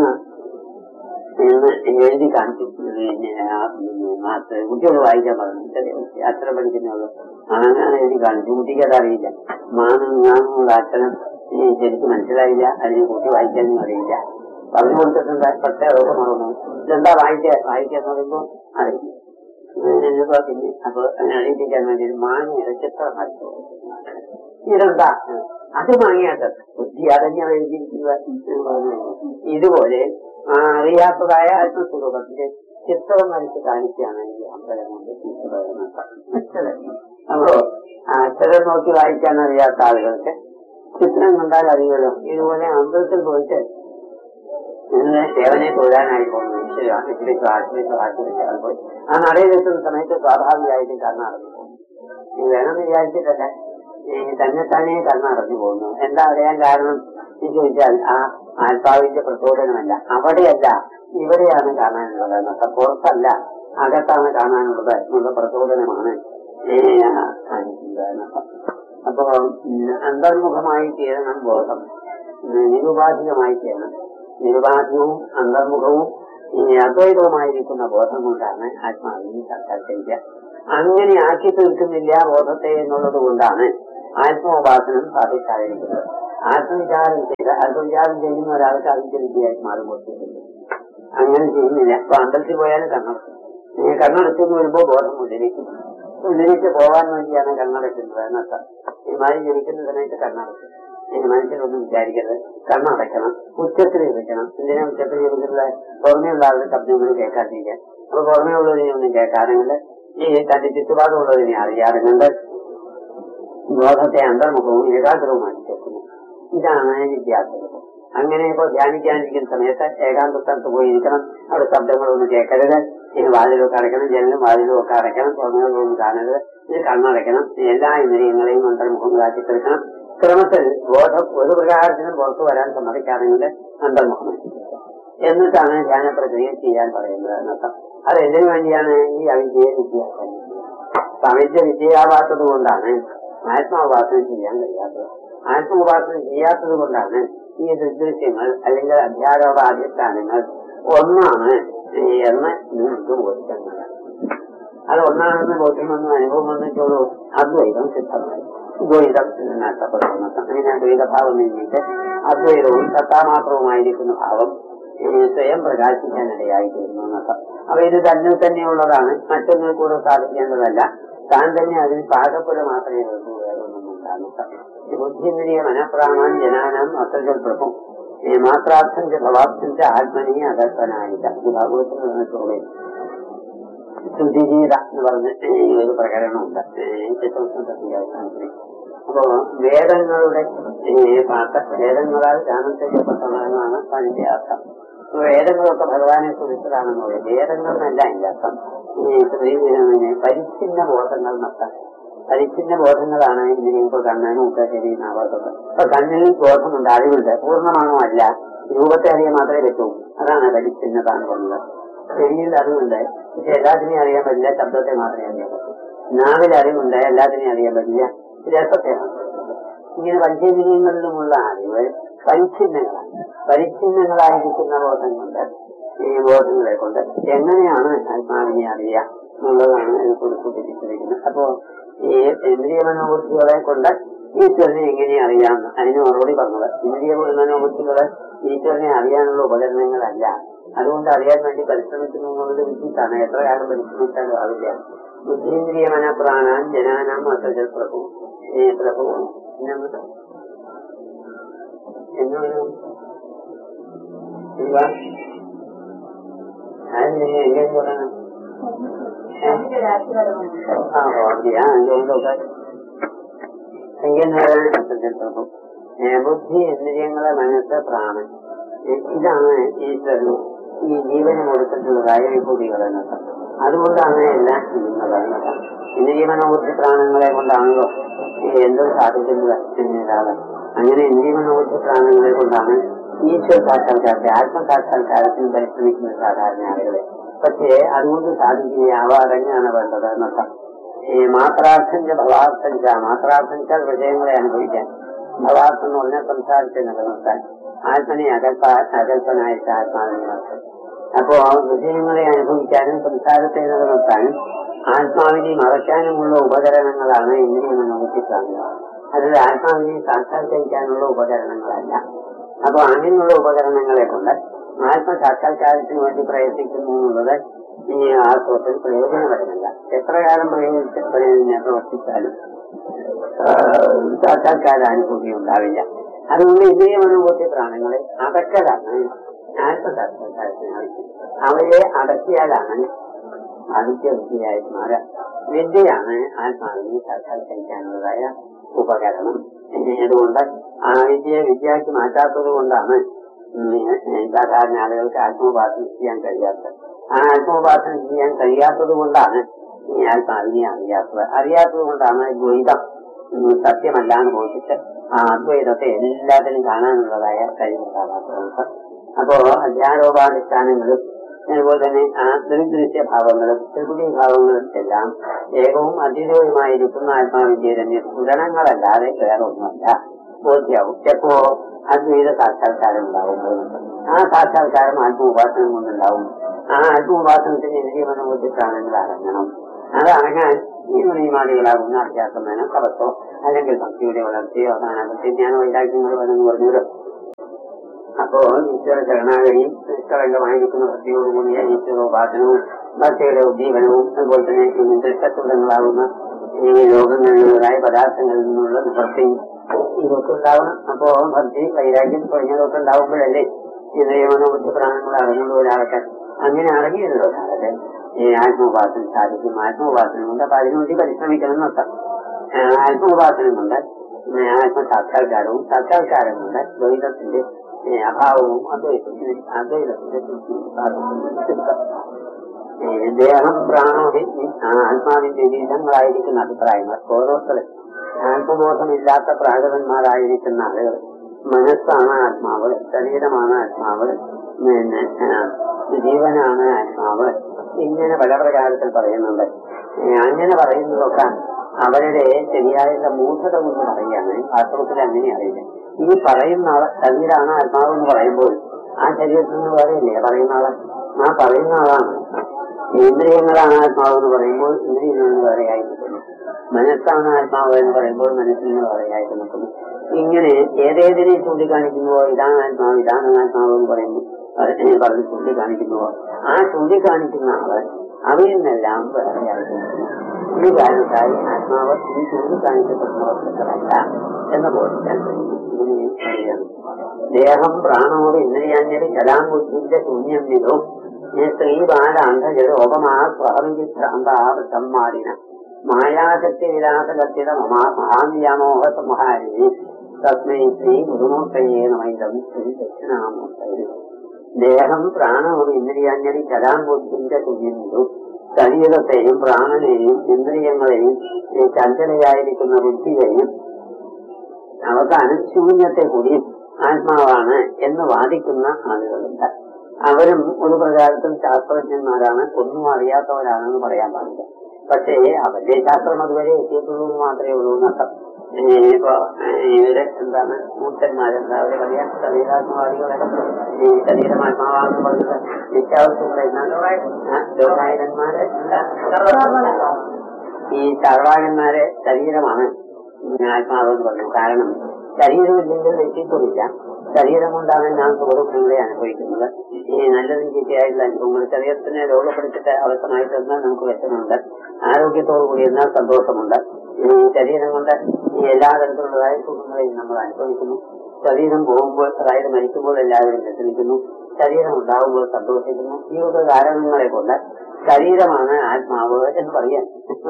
എന്ന് എഴുതി കാണിച്ചു പിന്നെ ആ, പിന്നെ മാത്ത് കുട്ടികൾ വായിക്കാൻ പറഞ്ഞു ചെറിയ കുട്ടി അക്ഷരം പഠിക്കുന്നേ അങ്ങനെ എഴുതി കാണിച്ചു കുട്ടിക്ക് അതറിയില്ല മാനും ഞാനും അക്ഷരം ഈ ശരിക്കും മനസ്സിലായില്ല അതിന് കുട്ടി വായിക്കാനും അറിയില്ല പറഞ്ഞു കൊടുത്തിട്ടുണ്ട് പക്ഷേ അതൊക്കെ മറന്നു ഇതെന്താ വായിക്കുക വായിക്കാന്ന് പറയുമ്പോ അറിയില്ല ഇപ്പൊ പിന്നെ അപ്പൊ എഴുതിക്കാൻ വേണ്ടി ഒരു മാങ്ങ ചിത്രം വരച്ചു ഇതെന്താ അത് മാങ്ങിയാട്ട ബുദ്ധി അതന്നെയാണ് എഴുതിയിരിക്കുന്നത് എന്ന് പറഞ്ഞു. ഇതുപോലെ ആ അറിയാത്തതായ ആത്മസ്വരൂപത്തിന്റെ ചിത്രം വരച്ച് കാണിക്കുകയാണ് ഈ അമ്പലം കൊണ്ട് മനസ്സിലായി അപ്പോ ആ അക്ഷരം നോക്കി വായിക്കാൻ അറിയാത്ത ആളുകൾക്ക് ചിത്രം കണ്ടാൽ അറിയുമല്ലോ ഇതുപോലെ അമ്പലത്തിൽ പോയിട്ട് ഇന്ന് സേവനെ തൊഴാനായി പോകുന്നു ഈശ്വരാണ് ഇച്ചിരി ആശ്രയിച്ച് ആശ്രയിച്ചാൽ പോയി ആ നടയിലെത്തുന്ന സമയത്ത് സ്വാഭാവികമായിട്ടും കണ്ണടഞ്ഞു പോകും നീ വേണമെന്ന് വിചാരിച്ചിട്ടല്ല ഈ തന്നെത്താനെ കണ്ണടഞ്ഞു പോകുന്നു എന്താ അറിയാൻ കാരണം എന്ന് ചോദിച്ചാൽ ആ ആത്മാവിന്റെ പ്രചോദനമല്ല അവിടെയല്ല ഇവിടെയാണ് കാണാനുള്ളത് എന്നൊക്കെ പുറത്തല്ല അകത്താണ് കാണാനുള്ളത് എന്നുള്ള പ്രചോദനമാണ് ഈ കാണിക്കുന്നത് എന്നൊക്കെ അപ്പൊ ഉം, അന്തർമുഖമായി തീരണം ബോധം ഉം, നിരുപാധികമായി ചെയ്യണം നിരുപാധികവും അന്തർമുഖവും ഈ അദ്വൈതവുമായിരിക്കുന്ന ബോധം കൊണ്ടാണ് ആത്മാവിനെ സാക്ഷാത്കരിക്കുക അങ്ങനെ ആക്കി തീർക്കുന്നില്ല ബോധത്തെ എന്നുള്ളത് കൊണ്ടാണ് ആത്മോപാസനം സാധിക്കാതിരിക്കുന്നത് ആത്മവിചാരം ചെയ്ത് ആത്മവിചാരം ചെയ്യുന്ന ഒരാൾക്ക് അതിന്റെ വിദ്യയായി മാറുമ്പോൾ അങ്ങനെ ചെയ്യുന്നില്ല അപ്പൊ അമ്പലത്തിൽ പോയാലും കണ്ണടക്കും നീ കണ്ണടച്ചെന്ന് വരുമ്പോ ബോധം ഉള്ളിലേക്ക് ഉള്ളിലേക്ക് പോകാൻ വേണ്ടിയാണ് കണ്ണടക്കുന്നത് എന്നർത്ഥം ഈ മാറി ജനിക്കുന്ന സമയത്ത് കണ്ണടക്കും ഇനി മനസ്സിലൊന്നും വിചാരിക്കരുത് കണ്ണടയ്ക്കണം ഉച്ചത്തിൽ ഇരിക്കണം എന്തിനാ ഉച്ചത്തിൽ ഇരിക്കുന്നത് പുറമെയുള്ള ആളുടെ ശബ്ദങ്ങൾ കേൾക്കാതിരിക്കാൻ അപ്പൊ പുറമെയുള്ളതിനെ ഒന്നും കേൾക്കാറുണ്ട് ഈ തന്റെ ചുറ്റുപാടുള്ളതിനെ അറിയാറുണ്ട് ബോധത്തെ അന്തർമുഖവും ഏകാഗ്രവുമായി ചേർക്കുന്നു ഇതാണ് വിദ്യാർത്ഥികൾ അങ്ങനെ ഇപ്പോൾ ധ്യാനിക്കാനിരിക്കുന്ന സമയത്ത് ഏകാന്ത സ്ഥലത്ത് പോയി ഇരിക്കണം അവിടെ ശബ്ദങ്ങളൊന്നും കേൾക്കരുത് ഇനി വാതിലൊക്കെ അടയ്ക്കണം ജനലും വാതിലും ഒക്കെ അടയ്ക്കണം പുറമെയുള്ളതൊന്നും കാണരുത് ഇത് കണ്ണടയ്ക്കണം എല്ലാ ഇന്ദ്രിയങ്ങളെയും അന്തർമുഖങ്ങളാക്കി തീർക്കണം ക്രമത്തിൽ ബോധം ഒരു പ്രകാരത്തിനും പുറത്തു വരാൻ സമ്മതിക്കാണെങ്കിൽ അന്തർമുഖമായി എന്നിട്ടാണ് ധ്യാന പ്രക്രിയ ചെയ്യാൻ പറയുന്നത് എന്നർത്ഥം അത് എന്തിനു വേണ്ടിയാണ് ഈ അവിദ്യയെ വിദ്യാഭ്യാസം അവിദ്യ വിദ്യയാവാത്തത് കൊണ്ടാണ് ആത്മാവാസന ചെയ്യാൻ കഴിയാത്തത് ആത്മോപാസന ചെയ്യാത്തത് കൊണ്ടാണ് ഈ ദൃശ്യങ്ങൾ അല്ലെങ്കിൽ അധ്യാരോപാധിഷ്ഠാനങ്ങൾ ഒന്നാണ് എന്ന് നിങ്ങൾക്ക് ബോധിക്കുന്നത് അത് ഒന്നാണെന്ന് ബോധ്യം വന്നു അനുഭവം വന്നിട്ടുള്ളൂ അദ്വൈതം സിദ്ധമായി ദ്വൈതം നഷ്ടപ്പെടുന്നു അങ്ങനെ ദ്വൈതഭാവം നിന്നിട്ട് അദ്വൈതവും സത്താമാത്രവുമായിരിക്കുന്ന ഭാവം ഈ സ്വയം പ്രകാശിക്കാനിടയായി തീരുന്നു എന്നർത്ഥം അപ്പൊ ഇത് തന്നെ തന്നെയുള്ളതാണ് മറ്റൊന്നിൽ കൂടെ സ്ഥാപിക്കേണ്ടതല്ല താൻ തന്നെ അതിൽ പാകപ്പുര മാത്രമേ ഉള്ളൂ വേറൊന്നും ഉണ്ടാകും ബുദ്ധിന്ദ്രിയ മനഃപ്രാണാൻ ജനാനാം അത്രകൾ പ്രഭു മാത്രാർത്ഥം ച ഭവാർത്ഥം ച ആത്മനി അകൽപ്പനായില്ല ഇത് ഭാഗവത്തിൽ നിന്നിട്ടുള്ളൂ ശുദ്ധിജീത എന്ന് പറഞ്ഞ ഒരു പ്രകരണമുണ്ട് അവസാനത്തിൽ അപ്പോ വേദങ്ങളുടെ പാട്ട വേദങ്ങളാൽ ധ്യാനം ചെയ്യപ്പെട്ടതാണ് അതിന്റെ അർത്ഥം അപ്പൊ വേദങ്ങളൊക്കെ ഭഗവാനെ കുറിച്ചതാണെന്നുള്ളത് വേദങ്ങളെന്നല്ല അതിന്റെ അർത്ഥം ഈ ശ്രീവിനെ പരിച്ഛിന്ന ബോധങ്ങൾ നഷ്ടം പരിച്ഛിന്ന ബോധങ്ങളാണ് ഇതിനിപ്പോ കണ്ണനും ഒക്കെ ശരി നാവാത്തൊക്കെ അപ്പൊ കണ്ണിൽ ബോധമുണ്ട് അറിവുണ്ട് പൂർണ്ണമാണോ അല്ല രൂപത്തെ അറിയാൻ മാത്രമേ പറ്റൂ അതാണ് പരിച്ഛിന്നത എന്ന് പറഞ്ഞത് ചെവിയിൽ അറിവുണ്ട് പക്ഷെ എല്ലാത്തിനെയും അറിയാൻ പറ്റില്ല ശബ്ദത്തെ മാത്രമേ അറിയാൻ പറ്റൂ നാവിൽ അറിവുണ്ട് എല്ലാത്തിനെയും അറിയാൻ പറ്റില്ല രസത്തെ ഇങ്ങനെ പഞ്ചേന്ദ്രിയങ്ങളിലുമുള്ള അറിവ് പരിച്ഛിന്നങ്ങളാണ് പരിച്ഛിന്നങ്ങളായിരിക്കുന്ന ബോധം കൊണ്ട് ഈ ബോധങ്ങളെ കൊണ്ട് എങ്ങനെയാണ് ആത്മാവിനെ അറിയുക എന്നുള്ളതാണ് ഇതിനെക്കുറിച്ച് തിരിച്ചിരിക്കുന്നത് അപ്പോ ഈ ഇന്ദ്രിയ മനോബുദ്ധികളെ കൊണ്ട് ഈശ്വരനെ എങ്ങനെ അറിയാമെന്ന് അതിന് മറുപടി പറഞ്ഞത് ഇന്ദ്രിയ മനോബുദ്ധികളെ ഈശ്വരനെ അറിയാനുള്ള ഉപകരണങ്ങളല്ല അതുകൊണ്ട് അറിയാൻ വേണ്ടി പരിശ്രമിക്കുന്നു എന്നുള്ളത് വിദ്യുത്താണ് എത്ര കാലം പരിശ്രമിച്ചാലും ആവില്ല ബുദ്ധീന്ദ്രിയ മനപ്രാണാൻ ജനാനാം അസജൽ പ്രഭു ഏ പ്രഭു എന്നൊരു അതിന് എങ്ങനെ പറയണം ആ ഓർമ്മയാ എന്തുകൊണ്ടൊക്കെ എങ്ങനെ അസജൽ പ്രഭു ബുദ്ധി ഇന്ദ്രിയങ്ങളെ മനസ്സ് പ്രാണൻ ഇതാണ് ഈശ്വരൻ ഈ ജീവന് കൊടുത്തിട്ടുള്ളതായ വിഭൂതികൾ എന്നൊക്കെ അതുകൊണ്ടാണ് എല്ലാം ചെയ്യുന്നത് ഇന്ദ്രിയമനോബുദ്ധി പ്രാണങ്ങളെ കൊണ്ടാണല്ലോ എന്തും സാധിക്കുന്നത് എന്നതാണ് അങ്ങനെ ഇന്ദ്രിയമനോബുദ്ധി പ്രാണങ്ങളെ കൊണ്ടാണ് ഈശ്വര സാക്ഷാത്കാരത്തെ ആത്മസാക്ഷാത്കാരത്തിന് പരിശ്രമിക്കുന്ന സാധാരണ ആളുകളെ പക്ഷേ അതുകൊണ്ട് സാധിക്കില്ല അവ അടങ്ങാണ് വേണ്ടത് എന്നർത്ഥം ഈ മാത്രാർത്ഥം ച ഭവാർത്ഥം ച മാത്രാർത്ഥം ച വിഷയങ്ങളെ അനുഭവിക്കാൻ ഭവാർത്ഥം എന്ന് പറഞ്ഞാൽ സംസാരത്തെ നിലനിർത്താൻ ആത്മനെ അകൽപ്പ അകൽപ്പനായിട്ട് ആത്മാവിനെ നിർത്തും അപ്പോ വിഷയങ്ങളെ അനുഭവിക്കാനും സംസാരത്തെ നിലനിർത്താനും ആത്മാവിനെ മറയ്ക്കാനുമുള്ള ഉപകരണങ്ങളാണ് ഇന്ദ്രിയ മനോബുദ്ധിക്കാണുക അതായത് ആത്മാവിനെ സാക്ഷാത്കരിക്കാനുള്ള ഉപകരണങ്ങളല്ല അപ്പൊ അങ്ങനെയുള്ള ഉപകരണങ്ങളെ കൊണ്ട് ആത്മസാക്ഷാത്കാരത്തിന് വേണ്ടി പ്രയത്നിക്കുന്നു എന്നുള്ളത് ഈ ആത്മത്തിൽ പ്രയോജനപ്പെടുന്നില്ല എത്ര കാലം പ്രയോഗിച്ച് പ്രവർത്തിച്ചാലും സാക്ഷാത്കാരാനുഭൂതി ഉണ്ടാവില്ല അതുകൊണ്ട് ഇന്ദ്രിയ മനോബുദ്ധി പ്രാണങ്ങളെ അടക്കലാണ് ആത്മസാക്ഷാത്കാരത്തിന് ആവശ്യം അവയെ അടക്കിയാലാണ് ആദിത്യ വിദ്യയായി മാറുക വിദ്യയാണ് ആത്മാവിനെ സാക്ഷാത്കരിക്കാനുള്ളതായ ഉപകരണം അതുകൊണ്ട് ആ വിദ്യയെ വിദ്യയാക്കി മാറ്റാത്തത് കൊണ്ടാണ് സാധാരണ ആളുകൾക്ക് ആത്മോപാസന ചെയ്യാൻ കഴിയാത്തത് ആ ആത്മോപാസന ചെയ്യാൻ കഴിയാത്തത് കൊണ്ടാണ് ഈ ആത്മാവിനെ അറിയാത്തത് അറിയാത്തത് കൊണ്ടാണ് ദ്വൈതം സത്യമല്ലാന്ന് ബോധിച്ച് ആ അദ്വൈതത്തെ എല്ലാത്തിനും കാണാനുള്ളതായ കഴിവുണ്ടാകാത്തത് അപ്പോ അധ്യാരോപാധിഷ്ഠാനങ്ങളും അതുപോലെ തന്നെ ആ ദൃദൃശ്യ ഭാവങ്ങളും ത്രിപുടി ഭാവങ്ങളും എല്ലാം ഏകവും അദ്വിതീയമായിരിക്കുന്ന ആത്മാവിന്റെ തന്നെ ഗുണങ്ങളല്ലാതെ വേറെ ഒന്നുമല്ല ബോധ്യാവും എപ്പോ അദ്വൈത സാക്ഷാത്കാരം ഉണ്ടാവുമ്പോൾ ആ സാക്ഷാത്കാരം ആത്മോപാസനം കൊണ്ടുണ്ടാവും ആ ആത്മോപാസനത്തിന് ഇന്ദ്രിയ മനോബുദ്ധി പ്രാണങ്ങൾ അടങ്ങണം അത് അടങ്ങാൻ ഈ നിയമാദികളാകുന്ന അഭ്യാസം വേണം കവത്തോ അല്ലെങ്കിൽ ഭക്തിയുടെ വളർച്ചയോ അതാണ് ജ്ഞാന വൈരാഗ്യങ്ങൾ വന്നെന്ന് പറഞ്ഞല്ലോ അപ്പോ ഈശ്വര ശരണാഗതി നിഷ്കളങ്കമായിരിക്കുന്ന ഭക്തിയോടുകൂടിയ ഈശ്വരോപാസനവും ഭക്തിയുടെ ഉദ്ദീപനവും അതുപോലെ തന്നെ ഈ ദൃഷ്ടത്തുടങ്ങളാകുന്ന ഈ ലോകങ്ങളിലുള്ളതായ പദാർത്ഥങ്ങളിൽ നിന്നുള്ള നിവൃത്തിയും ഇതൊക്കെ ഉണ്ടാവണം അപ്പോ ഭക്തി വൈരാഗ്യം തുടങ്ങിയതൊക്കെ ഉണ്ടാവുമ്പോഴല്ലേ ഇന്ദ്രിയമനോ ബുദ്ധിപ്രാണങ്ങൾ അടങ്ങുന്ന ഒരാളൊക്കെ അങ്ങനെ അടങ്ങിയല്ലോ ഒരാളൊക്കെ ഈ ആത്മോപാസന സാധിക്കും ആത്മോപാസന കൊണ്ട് അപ്പൊ അതിനുവേണ്ടി പരിശ്രമിക്കണം എന്നർത്ഥം ആ, ആത്മോപാസനം കൊണ്ട് ആ, ആത്മസാക്ഷാത്കാരവും സാക്ഷാത്കാരം കൊണ്ട് ദ്വൈതത്തിന്റെ ഏ, അഭാവവും അദ്വൈതത്തിന്റെ അദ്വൈതത്തിന്റെ സിദ്ധം ഏ, ദേഹം പ്രാണോഹി ആ, ആത്മാവിന്റെ വിവിധങ്ങളായിരിക്കുന്ന അഭിപ്രായങ്ങൾ ഓരോരുത്തരും ആത്മബോധമില്ലാത്ത പ്രാകൃതന്മാരായിരിക്കുന്ന ആളുകൾ മനസ്സാണ് ആത്മാവ് ശരീരമാണ് ആത്മാവ് പിന്നെ ആ, ജീവനാണ് ആത്മാവ് ഇങ്ങനെ പല പ്രകാരത്തിൽ പറയുന്നുണ്ട് ഏ, അങ്ങനെ പറയുന്നതൊക്കെ അവരുടെ ശരിയായ മൂഢത കൊണ്ട് പറയുകയാണ് വാസ്തവത്തിൽ അങ്ങനെ അറിയില്ല ഈ പറയുന്ന ആള് ശരീരമാണ് ആത്മാവ് എന്ന് പറയുമ്പോൾ ആ ശരീരത്തിൽ നിന്ന് വേറെയില്ലേ പറയുന്ന ആള് ആ പറയുന്ന ആളാണ് ഇന്ദ്രിയങ്ങളാണ് ആത്മാവ് എന്ന് പറയുമ്പോൾ ഇന്ദ്രിയങ്ങളിൽ നിന്ന് വേറെയായി നിൽക്കുന്നു മനസ്സാണ് ആത്മാവ് എന്ന് പറയുമ്പോൾ മനസ്സിൽ നിന്ന് വേറെയായിട്ട് നിൽക്കുന്നു ഇങ്ങനെ ഏതേതിനെ ചൂണ്ടിക്കാണിക്കുന്നുവോ ഇതാണ് ആത്മാവ് ഇതാണ് ആത്മാവ് എന്ന് പറയുമ്പോൾ അതിനെ പറഞ്ഞ് ചൂണ്ടിക്കാണിക്കുന്നുവോ ആ ചൂണ്ടിക്കാണിക്കുന്ന ആള് അവയിൽ നിന്നെല്ലാം വേറെയായിട്ട് നിൽക്കുന്നു ഈ കാരണത്താൽ ആത്മാവ് ഈ ചൂണ്ടിക്കാണിക്കപ്പെടുന്ന വസ്തുക്കളല്ല എന്ന് ബോധിക്കാൻ കഴിയും ഇതിനെ അറിയണം ദേഹം പ്രാണോട് ഇന്ദ്രിയാഞ്ജലി കലാബുദ്ധിന്റെ ശൂന്യം വിധവും ഈ സ്ത്രീ ബാല അന്ധജ രോഗമാ സ്വഹംവിഭ്രാന്താവൃത്തന്മാരിന മായാശക്തി വിലാസകത്തിത മഹാനിയാമോഹ സംഹാരിണി തസ്മൈ ശ്രീ ഗുരുമൂർത്തയെ നമൈതം ശ്രീ ദക്ഷിണാമൂർത്തയെ ദേഹം പ്രാണവും ഇന്ദ്രിയാഞ്ജലി കലാബുദ്ധിന്റെ ശൂന്യം വിധവും ശരീരത്തെയും പ്രാണനെയും ഇന്ദ്രിയങ്ങളെയും ഈ ചഞ്ചലയായിരിക്കുന്ന ബുദ്ധിയെയും അവസാനം ശൂന്യത്തെ കൂടി ആത്മാവാണ് എന്ന് വാദിക്കുന്ന ആളുകളുണ്ട് അവരും ഒരു പ്രകാരത്തിൽ ശാസ്ത്രജ്ഞന്മാരാണ് ഒന്നും അറിയാത്തവരാണെന്ന് പറയാൻ പാടില്ല പക്ഷേ അവരുടെ ശാസ്ത്രം അതുവരെ എത്തിയിട്ടുള്ളൂ എന്ന് മാത്രമേ ഉള്ളൂ എന്നർത്ഥം ഇപ്പൊ ഇവര് എന്താണ് മൂർഖന്മാരെന്താ അവര് പറയാ ശരീരാത്മവാദികളൊക്കെ ഈ ശരീരം ആത്മാവാണെന്ന് പറഞ്ഞത് നിത്യാവശ്യങ്ങളെ ലോകായുധന്മാര് ഈ ചർവാകന്മാരെ ശരീരമാണ് ആത്മാവെന്ന് പറഞ്ഞു കാരണം ശരീരമില്ലെങ്കിൽ വ്യക്തിത്വമില്ല ശരീരം കൊണ്ടാണ് ഞാൻ സുഖദുഃഖങ്ങളെ അനുഭവിക്കുന്നത് ഈ നല്ലതും ചീത്തയായിട്ടുള്ള അനുഭവങ്ങൾ ശരീരത്തിനെ രോഗപ്പെടുത്തിട്ട് അവസ്ഥമായിട്ട് എന്നാൽ നമുക്ക് വിഷമമുണ്ട് ആരോഗ്യത്തോടു കൂടി എന്നാൽ സന്തോഷമുണ്ട് ഈ ശരീരം കൊണ്ട് ഈ എല്ലാ തരത്തിലുള്ളതായ സുഖങ്ങളെയും നമ്മൾ അനുഭവിക്കുന്നു ശരീരം പോകുമ്പോൾ അതായത് മരിക്കുമ്പോൾ എല്ലാവരും വ്യസനിക്കുന്നു ശരീരം ഉണ്ടാകുമ്പോൾ സന്തോഷിക്കുന്നു ഈ ഒരു കാരണങ്ങളെ കൊണ്ട് ശരീരമാണ് ആത്മാവ് എന്ന് പറയാൻ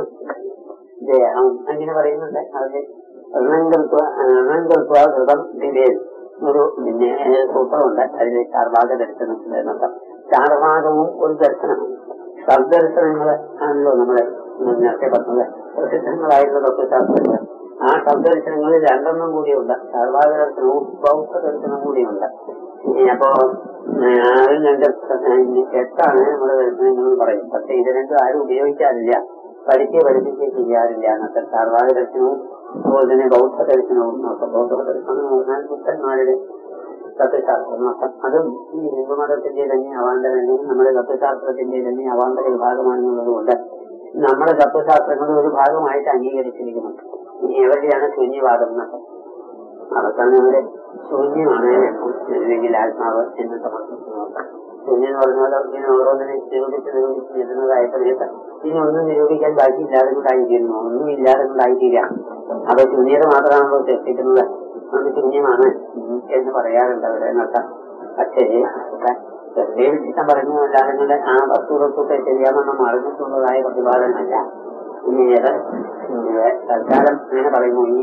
ദേഹം അങ്ങനെ പറയുന്നുണ്ട് അതിൽ ഋണങ്കൽത്വ ഋണങ്കൽത്വ കൃതം ദിവേൽ ഒരു പിന്നെ സൂത്രമുണ്ട് അതിൽ ചാർവാക ദർശനം എന്നർത്ഥം ചാർവാകവും ഒരു ദർശനമാണ് സദ്ദർശനങ്ങൾ ആണല്ലോ നമ്മളെ നേരത്തെ പറഞ്ഞത് പ്രസിദ്ധങ്ങളായിട്ടുള്ള തത്വശാസ്ത്രങ്ങൾ ആ സദ്ദർശനങ്ങളിൽ രണ്ടെണ്ണം കൂടിയുണ്ട് ചാർവാക ദർശനവും ബൗദ്ധ ദർശനവും കൂടിയുണ്ട് ഈ അപ്പോ ആരും രണ്ട് എട്ടാണ് നമ്മുടെ ദർശനങ്ങൾ എന്ന് പറയും പക്ഷെ ഇത് രണ്ടും ആരും ഉപയോഗിക്കാറില്ല പഠിക്കുക പഠിപ്പിക്കുകയും ചെയ്യാറില്ല എന്നൊക്കെ ചാർവാക ദർശനവും അതുപോലെ തന്നെ ബൗദ്ധ ദർശനവും നോക്കാം ബൗദ്ധ ദർശനം എന്ന് പറഞ്ഞാൽ ബുദ്ധന്മാരുടെ തത്വശാസ്ത്രം നോക്കാം അതും ഈ ഹിന്ദുമതത്തിന്റെ തന്നെ അവാന്തര അല്ലെങ്കിൽ നമ്മുടെ തത്വശാസ്ത്രത്തിന്റെ തന്നെ അവാന്തര വിഭാഗമാണെന്നുള്ളത് കൊണ്ട് നമ്മുടെ തത്വശാസ്ത്രങ്ങളുടെ ഒരു ഭാഗമായിട്ട് അംഗീകരിച്ചിരിക്കുന്നു ഇനി എവിടെയാണ് ശൂന്യവാദം എന്നൊക്കെ അവർക്കാണ് അവരെ ശൂന്യമാണ് അല്ലെങ്കിൽ ആത്മാവ് എന്ന് സമർപ്പിച്ചു നോക്കാം ശൂന്യം എന്ന് പറഞ്ഞാൽ ഇങ്ങനെ ഓരോന്നിനെ നിരൂപിച്ച് നിരൂപിച്ച് നിരുന്നതായ സമയത്ത് ഇനി ഒന്നും നിരൂപിക്കാൻ ബാക്കി ഇല്ലാതെ കൊണ്ടായിത്തീരുന്നു ഒന്നും ഇല്ലാതെ കൊണ്ടായിത്തീരാം അപ്പൊ ശൂന്യത മാത്രമാണല്ലോ സൃഷ്ടിക്കുന്നത് അത് ശൂന്യമാണ് എന്ന് പറയാറുണ്ട് അവരെ നോക്കാം പക്ഷേ വെറുതെ വിശിഷ്ടം പറഞ്ഞു അല്ലാതെ ആ വസ്തുതത്വത്തെ ശരിയാമെന്ന് മറിഞ്ഞിട്ടുള്ളതായ പ്രതിപാദനമല്ല ഇനി ഏത് തൽക്കാലം അങ്ങനെ പറയുന്നു ഈ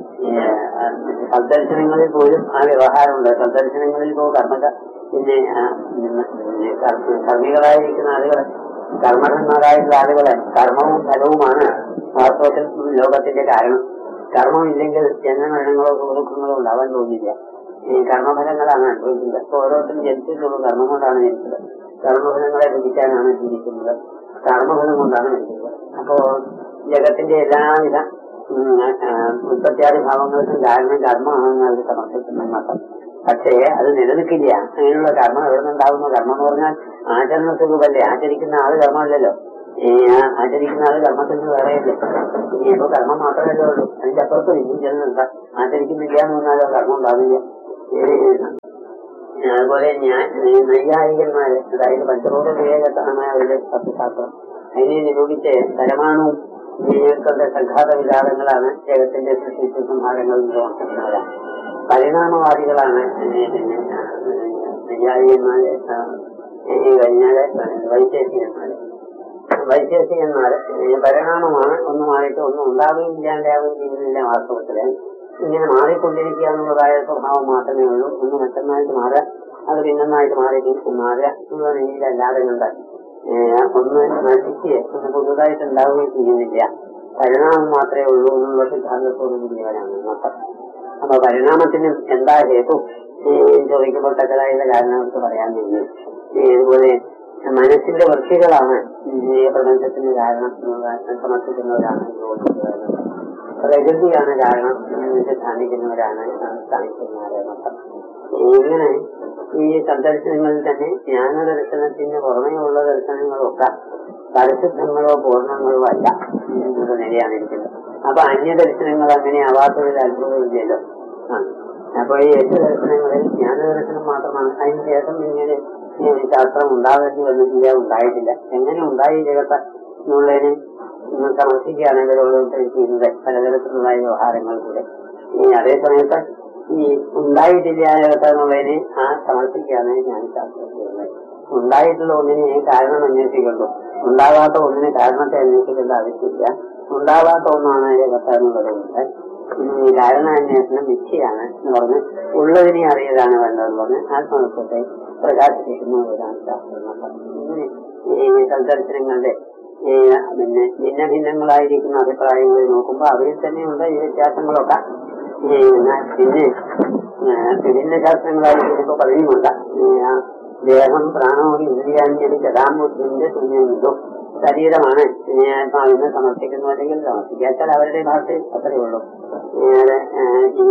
സദ്ദർശനങ്ങളിൽ പോലും ആ വ്യവഹാരമുണ്ട് സദ്ദർശനങ്ങളിൽ ഇപ്പോ കർമ്മക പിന്നെ കർമ്മികളായിരിക്കുന്ന ആളുകൾ കർമ്മകന്മാരായിട്ടുള്ള ആളുകളെ കർമ്മവും ഫലവുമാണ് വാസ്തവത്തിൽ ലോകത്തിന്റെ കാരണം കർമ്മമില്ലെങ്കിൽ ജന്മമരണങ്ങളോ സുഖദുഃഖങ്ങളോ ഉണ്ടാവാൻ തോന്നില്ല ഈ കർമ്മഫലങ്ങളാണ് അനുഭവിക്കുന്നത് ഇപ്പൊ ഓരോരുത്തരും ജനിച്ചിട്ടുള്ളൂ കർമ്മം കൊണ്ടാണ് ജനിച്ചത് കർമ്മഫലങ്ങളെ ഭജിക്കാനാണ് ചിന്തിക്കുന്നത് കർമ്മഫലം കൊണ്ടാണ് മരിക്കുന്നത് അപ്പോ ജഗത്തിന്റെ എല്ലാവിധ ഉൽപ്പത്തിയാദി ഭാവങ്ങൾക്കും കാരണം കർമ്മമാണെന്ന് അവർ സമർപ്പിക്കുന്ന മാത്രം പക്ഷേ അത് നിലനിൽക്കില്ല അങ്ങനെയുള്ള കർമ്മം എവിടെ നിന്നുണ്ടാകുന്ന കർമ്മം എന്ന് പറഞ്ഞാൽ ആചരണ സ്വരൂപല്ലേ ആചരിക്കുന്ന ആള് കർമ്മമല്ലല്ലോ ഈ ആചരിക്കുന്ന ആള് കർമ്മത്തിന് വേറെയല്ലേ ഇനിയിപ്പോ കർമ്മം മാത്രമല്ലേ ഉള്ളൂ അതിന്റെ അപ്പുറത്ത് ഇനിയും ചെല്ലുന്നുണ്ട് ആചരിക്കുന്നില്ല എന്ന് പറഞ്ഞാലോ കർമ്മം ഉണ്ടാവില്ല ഏ, അതുപോലെ ഞാൻ നൈയായികന്മാര് അതായത് പഞ്ചഭൂത വിവേകത്താണ് അവരുടെ തത്വശാസ്ത്രം അതിനെ നിരൂപിച്ച് പരമാണുവും ജീവിതത്തിന്റെ സംഘാത വിചാരങ്ങളാണ് ജഗത്തിന്റെ സൃഷ്ടി സംഹാരങ്ങൾ പ്രവർത്തിക്കുന്നവരാണ് പരിണാമവാദികളാണ് ഏ, പിന്നെ നൈയായികന്മാര് ആ, ഈ കഴിഞ്ഞാല് വൈശേഷികന്മാര് വൈശേഷികന്മാര് ഏ, പരിണാമമാണ് ഒന്ന് മാറിയിട്ട് ഒന്നും ഉണ്ടാവുകയും ഇല്ലാണ്ടാവുകയും ചെയ്യുന്നില്ല വാസ്തവത്തില് ഇങ്ങനെ മാറിക്കൊണ്ടിരിക്കുക എന്നുള്ളതായ സ്വഭാവം മാത്രമേ ഉള്ളൂ ഒന്ന് മറ്റൊന്നായിട്ട് മാറുക അത് പിന്നൊന്നായിട്ട് മാറി മാറുക എന്നുള്ള രീതിയിലല്ലാതെ കണ്ട് ഏഹ് ഒന്ന് നശിക്കുക ഒന്ന് പുതുതായിട്ട് ഉണ്ടാവുകയും ചെയ്യുന്നില്ല പരിണാമം മാത്രമേ ഉള്ളൂ എന്നുള്ള സിദ്ധാന്തത്തോട് കൂടിയവരാണ് മൊത്തം അപ്പൊ പരിണാമത്തിന് എന്താ ഹേതു ഈ ചോദിക്കുമ്പോൾ തക്കതായുള്ള കാരണം അവർക്ക് പറയാൻ കഴിയും ഈ ഇതുപോലെ മനസ്സിന്റെ വൃത്തികളാണ് ഈ പ്രപഞ്ചത്തിന് കാരണം എന്ന് സമർത്ഥിക്കുന്നവരാണ് യോഗിക്കുന്നവരാണ് പ്രകൃതിയാണ് കാരണം എന്ന് സിദ്ധാന്തിക്കുന്നവരാണ് സ്ഥാനിക്കുന്നവരെ മൊത്തം ഇങ്ങനെ ഈ സന്ദർശനങ്ങളിൽ തന്നെ ജ്ഞാനദർശനത്തിന് പുറമേയുള്ള ദർശനങ്ങളൊക്കെ പരിശുദ്ധങ്ങളോ പൂർണ്ണങ്ങളോ അല്ല എന്നുള്ള നിലയാണ് ഇരിക്കുന്നത് അപ്പൊ അന്യദർശനങ്ങൾ അങ്ങനെ ആവാത്തതിൽ അത്ഭുതമില്ലല്ലോ ആ അപ്പൊ ഈ എട്ട് ദർശനങ്ങളിൽ ജ്ഞാനദർശനം മാത്രമാണ് അതിന് ശേഷം പിന്നീട് ഈ ശാസ്ത്രം ഉണ്ടാകേണ്ടി വന്നിട്ടില്ല ഉണ്ടായിട്ടില്ല എങ്ങനെ ഉണ്ടായി ജഗത്ത് എന്നുള്ളതിന് ഇന്ന് സമർപ്പിക്കുകയാണ് ഇവരോട് ചെയ്യുന്നത് പലതരത്തിലുള്ള വ്യവഹാരങ്ങൾ കൂടെ ഈ അതേ സമയത്ത് ഈ ഉണ്ടായിട്ടില്ല ജഗത്ത് എന്നുള്ളതിന് ആ സമർപ്പിക്കുകയാണ് ഞാൻ ശാസ്ത്രം ചെയ്യുന്നത് ഉണ്ടായിട്ടുള്ള ഒന്നിനെ കാരണം അന്വേഷിക്കുള്ളൂ ഉണ്ടാകാത്ത ഒന്നിന് കാരണത്തെ അന്വേഷിക്കേണ്ട ആവശ്യമില്ല ഉണ്ടാകാത്ത ഒന്നാണ് ജഗത്ത് എന്നുള്ളതുകൊണ്ട് ഈ കാരണാന്വേഷണം മിഥ്യയാണ് എന്ന് പറഞ്ഞ് ഉള്ളതിനെ അറിയലാണ് വേണ്ടതെന്ന് പറഞ്ഞ് ആത്മതത്വത്തെ പ്രകാശിപ്പിക്കുന്നവരാണ് ശാസ്ത്രം ഇങ്ങനെ ഈ സന്ദർശനങ്ങളുടെ ഈ പിന്നെ ഭിന്ന ഭിന്നങ്ങളായിരിക്കുന്ന അഭിപ്രായങ്ങൾ നോക്കുമ്പോൾ അവരിൽ തന്നെയുണ്ട് ഈ വ്യത്യാസങ്ങളൊക്കെ ഈ പിന്നെ വിഭിന്ന ശാസ്ത്രങ്ങളായിരിക്കുമ്പോൾ പറയുന്നുണ്ട് ഈ ആ ദേഹം പ്രാണവും ഇന്ദ്രിയാഞ്ജലി ചതാബുദ്ധിന്റെ ശൂന്യമിതും ശരീരമാണ് ആത്മാവിനെ സമർപ്പിക്കുന്നു അല്ലെങ്കിൽ സമർപ്പിക്കാച്ചാൽ അവരുടെ ഭാഷയിൽ അത്രയേ ഉള്ളൂ ഏറെ, ഏ, ഈ,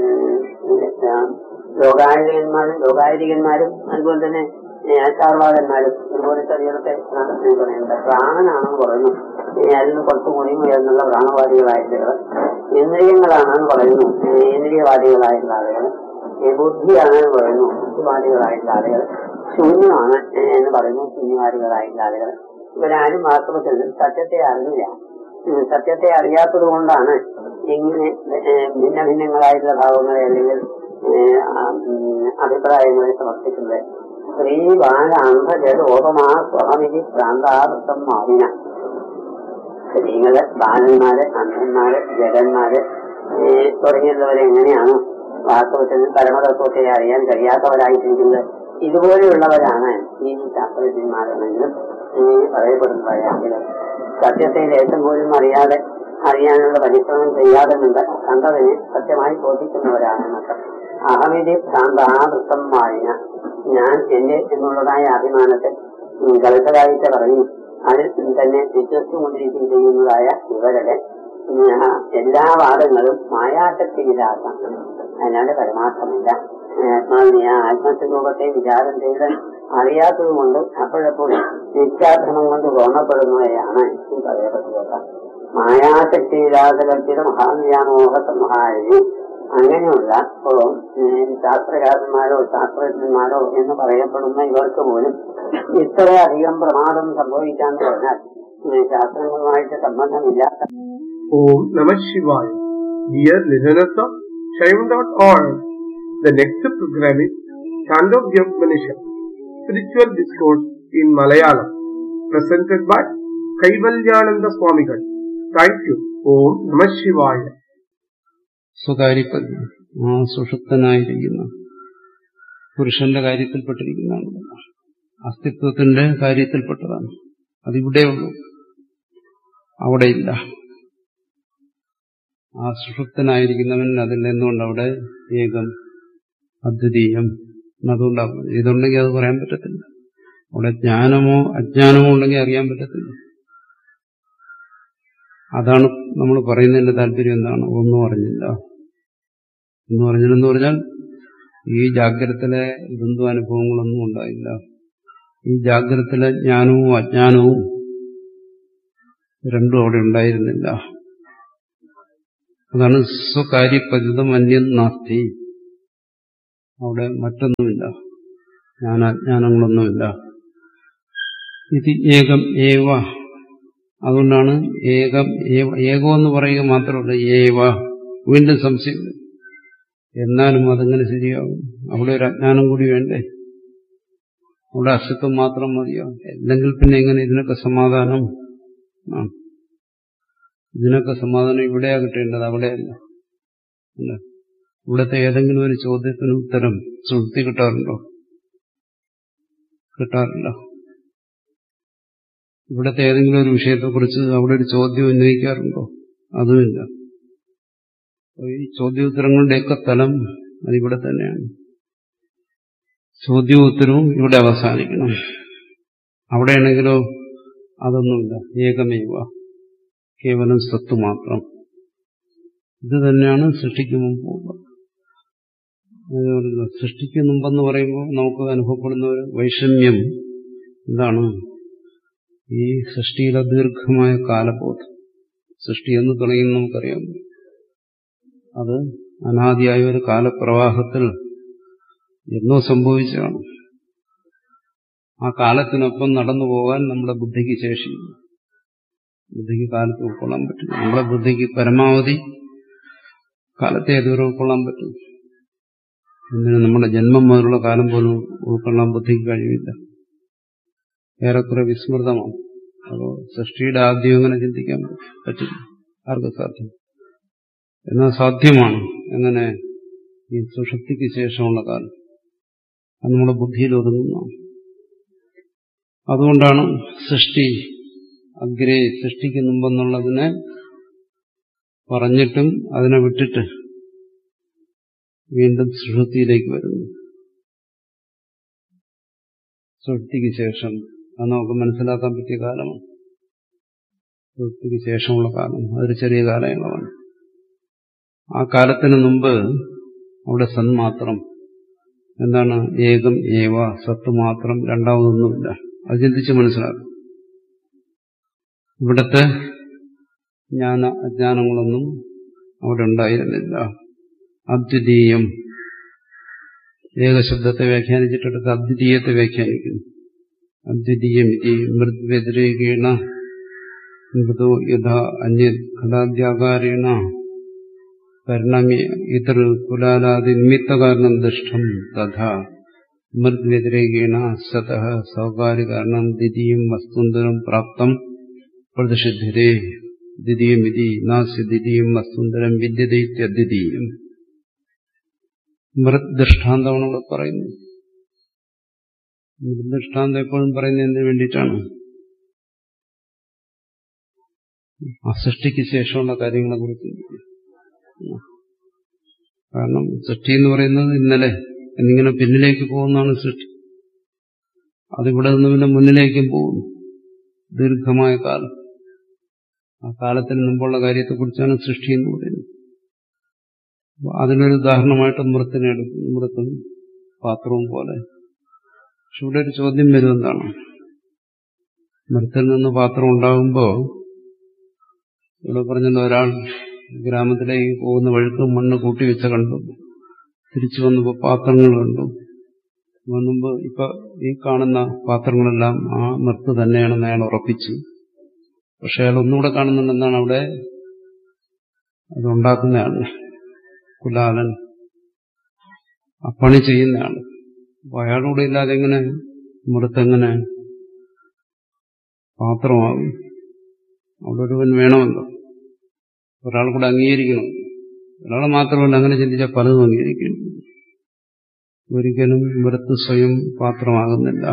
ഉം, ആ, ലോകായതികന്മാരും ലോകായതികന്മാരും അതുപോലെ തന്നെ ഏ, ആചാർവാദന്മാരും അതുപോലെ ശരീരത്തെ നടത്തി പറയുന്നത് പ്രാണനാണെന്ന് പറയുന്നു ഏ, അതിന് കുറച്ചുകൂടി ഉയർന്നുള്ള പ്രാണവാദികളായിട്ടുള്ള ഇന്ദ്രിയങ്ങളാണെന്ന് പറയുന്നു ഏ, ഇന്ദ്രിയവാദികളായിട്ടുള്ള ആളുകൾ ഈ ബുദ്ധിയാണെന്ന് പറയുന്നു ബുദ്ധിവാദികളായിട്ടുള്ള ആളുകൾ ശൂന്യമാണ് ഏ, എന്ന് പറയുന്നു ശൂന്യവാദികളായിട്ടുള്ള ആളുകൾ ഇവരാരും വാസ്തവത്തിൽ സത്യത്തെ അറിഞ്ഞില്ല ഉം, സത്യത്തെ അറിയാത്തത് കൊണ്ടാണ് ഇങ്ങനെ ഏഹ്, ഭിന്ന ഭിന്നങ്ങളായിട്ടുള്ള ഭാവങ്ങളെ അല്ലെങ്കിൽ ഏഹ്, ആ, ഉം, അഭിപ്രായങ്ങളെ സമർപ്പിക്കുന്നത് സ്ത്രീ ബാല അന്ധജട് ഓപമാ സ്വഹമിതി പ്രാന്താർത്ഥം മാവിന സ്ത്രീകള് ബാലന്മാര് അന്ധന്മാര് ജഡന്മാര് ഏഹ്, തുടങ്ങിയുള്ളവരെ എങ്ങനെയാണ് വാസ്തവത്തിൽ പരമതത്വത്തെ അറിയാൻ കഴിയാത്തവരായിട്ടിരിക്കുന്നത് ഇതുപോലെയുള്ളവരാണ് ഈ ശാസ്ത്രജ്ഞന്മാരെന്നെങ്കിലും ഈ പറയപ്പെടുന്നവരാണെങ്കിലും സത്യത്തെ ലേശം പോലും അറിയാതെ അറിയാനുള്ള പരിശ്രമം ചെയ്യാതെ കണ്ട് കണ്ടതിനെ സത്യമായി ബോധിക്കുന്നവരാണെന്നൊക്കെ അഹമിതി ഭ്രാന്താവൃത്തം മാറിന ഞാൻ എന്റെ എന്നുള്ളതായ അഭിമാനത്തെ കളിച്ചതായിട്ട് പറഞ്ഞു അതിൽ തന്നെ വിശ്വസിച്ചുകൊണ്ടിരിക്കുകയും ചെയ്യുന്നതായ ഇവരുടെ ഉം, എല്ലാ വാദങ്ങളും മായാശക്തി വിലാസം അതിനാണ് പരമാർത്ഥമില്ല ആത്മാവിനെ ആ ആത്മസ്വരൂപത്തെ വിചാരം ചെയ്ത് അറിയാത്തത് കൊണ്ട് അപ്പോഴപ്പോഴും നിത്യാഭ്രമം കൊണ്ട് തോന്നപ്പെടുന്നവയാണ് ഈ പറയപ്പെട്ടതൊക്കെ മായാശക്തി വിലാസകൽപ്പിത മഹാവ്യാമോഹ സംഹാരി അങ്ങനെയുള്ള ഇപ്പോ ഉം, ശാസ്ത്രകാരന്മാരോ ശാസ്ത്രജ്ഞന്മാരോ എന്ന് പറയപ്പെടുന്ന ഇവർക്ക് പോലും ഇത്രയധികം പ്രമാദം സംഭവിക്കാന്ന് പറഞ്ഞാൽ ഉം, ശാസ്ത്രങ്ങളുമായിട്ട് സംബന്ധമില്ലാത്ത Om Namah Shivaya. Dear listeners of Shaivan.org, the next program is Chandogya Upanishad, Spiritual Discourse in Malayalam, presented by Kaivalyananda Swamigal. Thank you. Om Namah Shivaya. സ്വകാര്യപ്രജ്ഞ ആ സുഷുപ്തനായിരിക്കുന്ന പുരുഷന്റെ കാര്യത്തിൽപ്പെട്ടിരിക്കുന്നതാണ് അസ്തിത്വത്തിന്റെ കാര്യത്തിൽപ്പെട്ടതാണ് അതിവിടെയുള്ളൂ അവിടെയില്ല ആ സുഷുപ്തനായിരിക്കുന്നവൻ അതിൽ നിന്നുകൊണ്ട് അവിടെ ഏകം അദ്വിതീയം അതുകൊണ്ടാണ് ഇതുണ്ടെങ്കിൽ അത് പറയാൻ പറ്റത്തില്ല അവിടെ ജ്ഞാനമോ അജ്ഞാനമോ ഉണ്ടെങ്കിൽ അറിയാൻ പറ്റത്തില്ല അതാണ് നമ്മൾ പറയുന്നതിന്റെ താല്പര്യം എന്താണ് ഒന്നും അറിഞ്ഞില്ല എന്ന് പറഞ്ഞില്ലെന്ന് പറഞ്ഞാൽ ഈ ജാഗ്രതത്തിലെ ബന്ധു അനുഭവങ്ങളൊന്നും ഉണ്ടായില്ല ഈ ജാഗ്രതത്തിലെ ജ്ഞാനവും അജ്ഞാനവും രണ്ടും അവിടെ ഉണ്ടായിരുന്നില്ല അതാണ് സ്വകാര്യപതിതം അന്യം നാസ്തി അവിടെ മറ്റൊന്നുമില്ല ജ്ഞാനാജ്ഞാനങ്ങളൊന്നുമില്ല ഇത് ഏകം ഏവ അതുകൊണ്ടാണ് ഏകം ഏവ ഏകം എന്ന് പറയുക മാത്രമല്ല ഏവ വീണ്ടും സംശയം എന്നാലും അതെങ്ങനെ ശരിയാകും അവിടെ ഒരു അജ്ഞാനം കൂടി വേണ്ടേ അവിടെ അസ്തിത്വം മാത്രം മതിയോ അല്ലെങ്കിൽ പിന്നെ എങ്ങനെ ഇതിനൊക്കെ സമാധാനം ആ ഇതിനൊക്കെ സമാധാനം ഇവിടെയാ കിട്ടേണ്ടത് അവിടെയല്ല അല്ല ഇവിടുത്തെ ഏതെങ്കിലും ഒരു ചോദ്യത്തിന് ഉത്തരം സുഹൃത്തി കിട്ടാറുണ്ടോ കിട്ടാറില്ല ഇവിടുത്തെ ഏതെങ്കിലും ഒരു വിഷയത്തെക്കുറിച്ച് അവിടെ ഒരു ചോദ്യം ഉന്നയിക്കാറുണ്ടോ അതുമില്ല ഈ ചോദ്യോത്തരങ്ങളുടെയൊക്കെ തലം അതിവിടെ തന്നെയാണ് ചോദ്യോത്തരവും ഇവിടെ അവസാനിക്കണം അവിടെയാണെങ്കിലോ അതൊന്നുമില്ല ഏകമേവ കേവലം സത്ത് മാത്രം ഇത് തന്നെയാണ് സൃഷ്ടിക്ക് മുമ്പ് സൃഷ്ടിക്ക് മുമ്പെന്ന് പറയുമ്പോൾ നമുക്ക് അനുഭവപ്പെടുന്ന ഒരു വൈഷമ്യം എന്താണ് ഈ സൃഷ്ടിയിലെ ദീർഘമായ കാലബോധം സൃഷ്ടി എന്ന് തുടങ്ങി നമുക്കറിയാം അത് അനാദിയായ ഒരു കാലപ്രവാഹത്തിൽ എന്നോ സംഭവിച്ചതാണ് ആ കാലത്തിനൊപ്പം നടന്നു പോകാൻ നമ്മുടെ ബുദ്ധിക്ക് ശേഷിയില്ല ബുദ്ധിക്ക് കാലത്ത് ഉൾക്കൊള്ളാൻ പറ്റും നമ്മുടെ ബുദ്ധിക്ക് പരമാവധി കാലത്തെ അതുവരെ ഉൾക്കൊള്ളാൻ പറ്റും എന്തിനു നമ്മുടെ ജന്മം മുതലുള്ള കാലം പോലും ഉൾക്കൊള്ളാൻ ബുദ്ധിക്ക് കഴിയില്ല ഏറെക്കുറെ വിസ്മൃതമാണ് അപ്പോൾ സൃഷ്ടിയുടെ ആദ്യം എങ്ങനെ ചിന്തിക്കാൻ പറ്റില്ല ആർക്ക് സാധ്യം എന്നാൽ സാധ്യമാണ് എങ്ങനെ ഈ സുഷക്തിക്ക് ശേഷമുള്ള കാലം അത് നമ്മുടെ ബുദ്ധിയിൽ ഒതുങ്ങുന്നതാണ് അതുകൊണ്ടാണ് സൃഷ്ടി അഗ്രേ സൃഷ്ടിക്ക് മുമ്പെന്നുള്ളതിനെ പറഞ്ഞിട്ടും അതിനെ വിട്ടിട്ട് വീണ്ടും സുഷുപ്തിയിലേക്ക് വരുന്നു സുഷുപ്തിക്ക് ശേഷം അത് നമുക്ക് മനസ്സിലാക്കാൻ പറ്റിയ കാലമാണ് സുഷുപ്തിക്ക് ശേഷമുള്ള കാലം അതൊരു ചെറിയ കാലയളവാണ് ആ കാലത്തിന് മുമ്പ് അവിടെ സന്മാത്രം എന്താണ് ഏകം ഏവ സത്ത് മാത്രം രണ്ടാമതൊന്നുമില്ല അത് ചിന്തിച്ച് മനസ്സിലാക്കും ഇവിടത്തെ ജ്ഞാന അജ്ഞാനങ്ങളൊന്നും അവിടെ ഉണ്ടായിരുന്നില്ല അദ്വിതീയം ഏകശബ്ദത്തെ വ്യാഖ്യാനിച്ചിട്ടെടുത്ത് അദ്വിതീയത്തെ വ്യാഖ്യാനിക്കുന്നു അദ്വിതീയം ഇതി മൃദ്വ്യതിരേകേണ മൃദോ യഥാ അന്യ ഘടാദ്യാകാരേണ പരിണമ്യ ഇതർ കുലാലാദി നിമിത്തകാരണം ദുഷ്ടം തഥാ മൃദ്വ്യതിരേകേണ സത സൗകാര്യകാരണം ദ്വിതീയം വസ്തുന്തരം പ്രാപ്തം പ്രതിഷിധ്യതേ ദ്വിതീയമിതി നാസ്യ ദ്വിതീയം വസ്തുന്തരം വിദ്യതയിത്യദ്വിതീയം മൃത് ദൃഷ്ടാന്തമാണ് ഇവിടെ പറയുന്നത് മൃത് ദൃഷ്ടാന്തം എപ്പോഴും പറയുന്നതിന് വേണ്ടിയിട്ടാണ് ആ സൃഷ്ടിക്ക് ശേഷമുള്ള കാര്യങ്ങളെ കുറിച്ച് കാരണം സൃഷ്ടി എന്ന് പറയുന്നത് ഇന്നലെ എന്നിങ്ങനെ പിന്നിലേക്ക് പോകുന്നതാണ് സൃഷ്ടി അതിവിടെ നിന്ന് പിന്നെ മുന്നിലേക്കും പോകുന്നു ദീർഘമായ കാലം ആ കാലത്തിന് മുമ്പുള്ള കാര്യത്തെക്കുറിച്ചാണ് സൃഷ്ടി എന്ന് പറയുന്നത് അതിനൊരു ഉദാഹരണമായിട്ട് മൃത്തിനെ എടുക്കും മൃത്തും പാത്രവും പോലെ പക്ഷെ ഇവിടെ ഒരു ചോദ്യം വരും എന്താണ് മൃത്തിൽ നിന്ന് പാത്രം ഉണ്ടാകുമ്പോൾ ഇവിടെ പറഞ്ഞല്ലോ ഒരാൾ ഗ്രാമത്തിലേക്ക് പോകുന്ന വഴുക്ക് മണ്ണ് കൂട്ടി വെച്ച കണ്ടു തിരിച്ചു വന്നപ്പോൾ പാത്രങ്ങൾ കണ്ടു വന്നുമ്പോ ഇപ്പൊ ഈ കാണുന്ന പാത്രങ്ങളെല്ലാം ആ മൃത്ത് തന്നെയാണെന്ന് അയാൾ ഉറപ്പിച്ചു പക്ഷെ അയാൾ ഒന്നുകൂടെ കാണുന്നുണ്ട് എന്താണ് അവിടെ അതുണ്ടാക്കുന്നയാൾ കുലാലൻ ആ പണി ചെയ്യുന്നയാൾ അപ്പൊ അയാളുകൂടെ ഇല്ലാതെ എങ്ങനെ മൃത്തെങ്ങനെ പാത്രമാകും അവിടെ ഒരുവൻ വേണമല്ലോ ഒരാൾ കൂടെ അംഗീകരിക്കണം ഒരാളെ മാത്രമല്ല അങ്ങനെ ചിന്തിച്ചാൽ പലതും അംഗീകരിക്കണം ഒരിക്കലും മൃത്ത് സ്വയം പാത്രമാകുന്നില്ല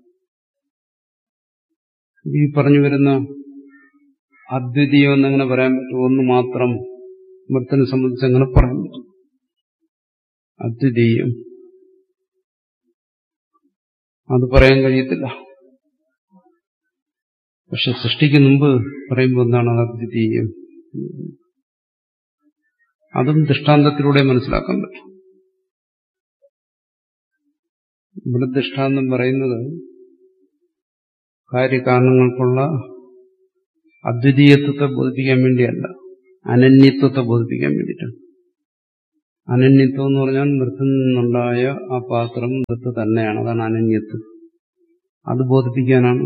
ഈ പറഞ്ഞു വരുന്ന അദ്വിതീയം എന്നങ്ങനെ പറയാൻ പറ്റും ഒന്ന് മാത്രം മൃത്തിനെ സംബന്ധിച്ച് അങ്ങനെ പറയാൻ പറ്റും അദ്വിതീയം അത് പറയാൻ കഴിയത്തില്ല പക്ഷെ സൃഷ്ടിക്ക് മുമ്പ് പറയുമ്പോൾ എന്താണ് അത് അദ്വിതീയം അതും ദൃഷ്ടാന്തത്തിലൂടെ മനസ്സിലാക്കാൻ പറ്റും ഇവിടെ ദൃഷ്ടാന്തം പറയുന്നത് കാര്യകാരണങ്ങൾക്കുള്ള അദ്വിതീയത്വത്തെ ബോധിപ്പിക്കാൻ വേണ്ടിയല്ല അനന്യത്വത്തെ ബോധിപ്പിക്കാൻ വേണ്ടിയിട്ടാണ് അനന്യത്വം എന്ന് പറഞ്ഞാൽ മൃത്തിൽ നിന്നുണ്ടായ ആ പാത്രം മൃത്ത് തന്നെയാണ് അതാണ് അനന്യത്വം അത് ബോധിപ്പിക്കാനാണ്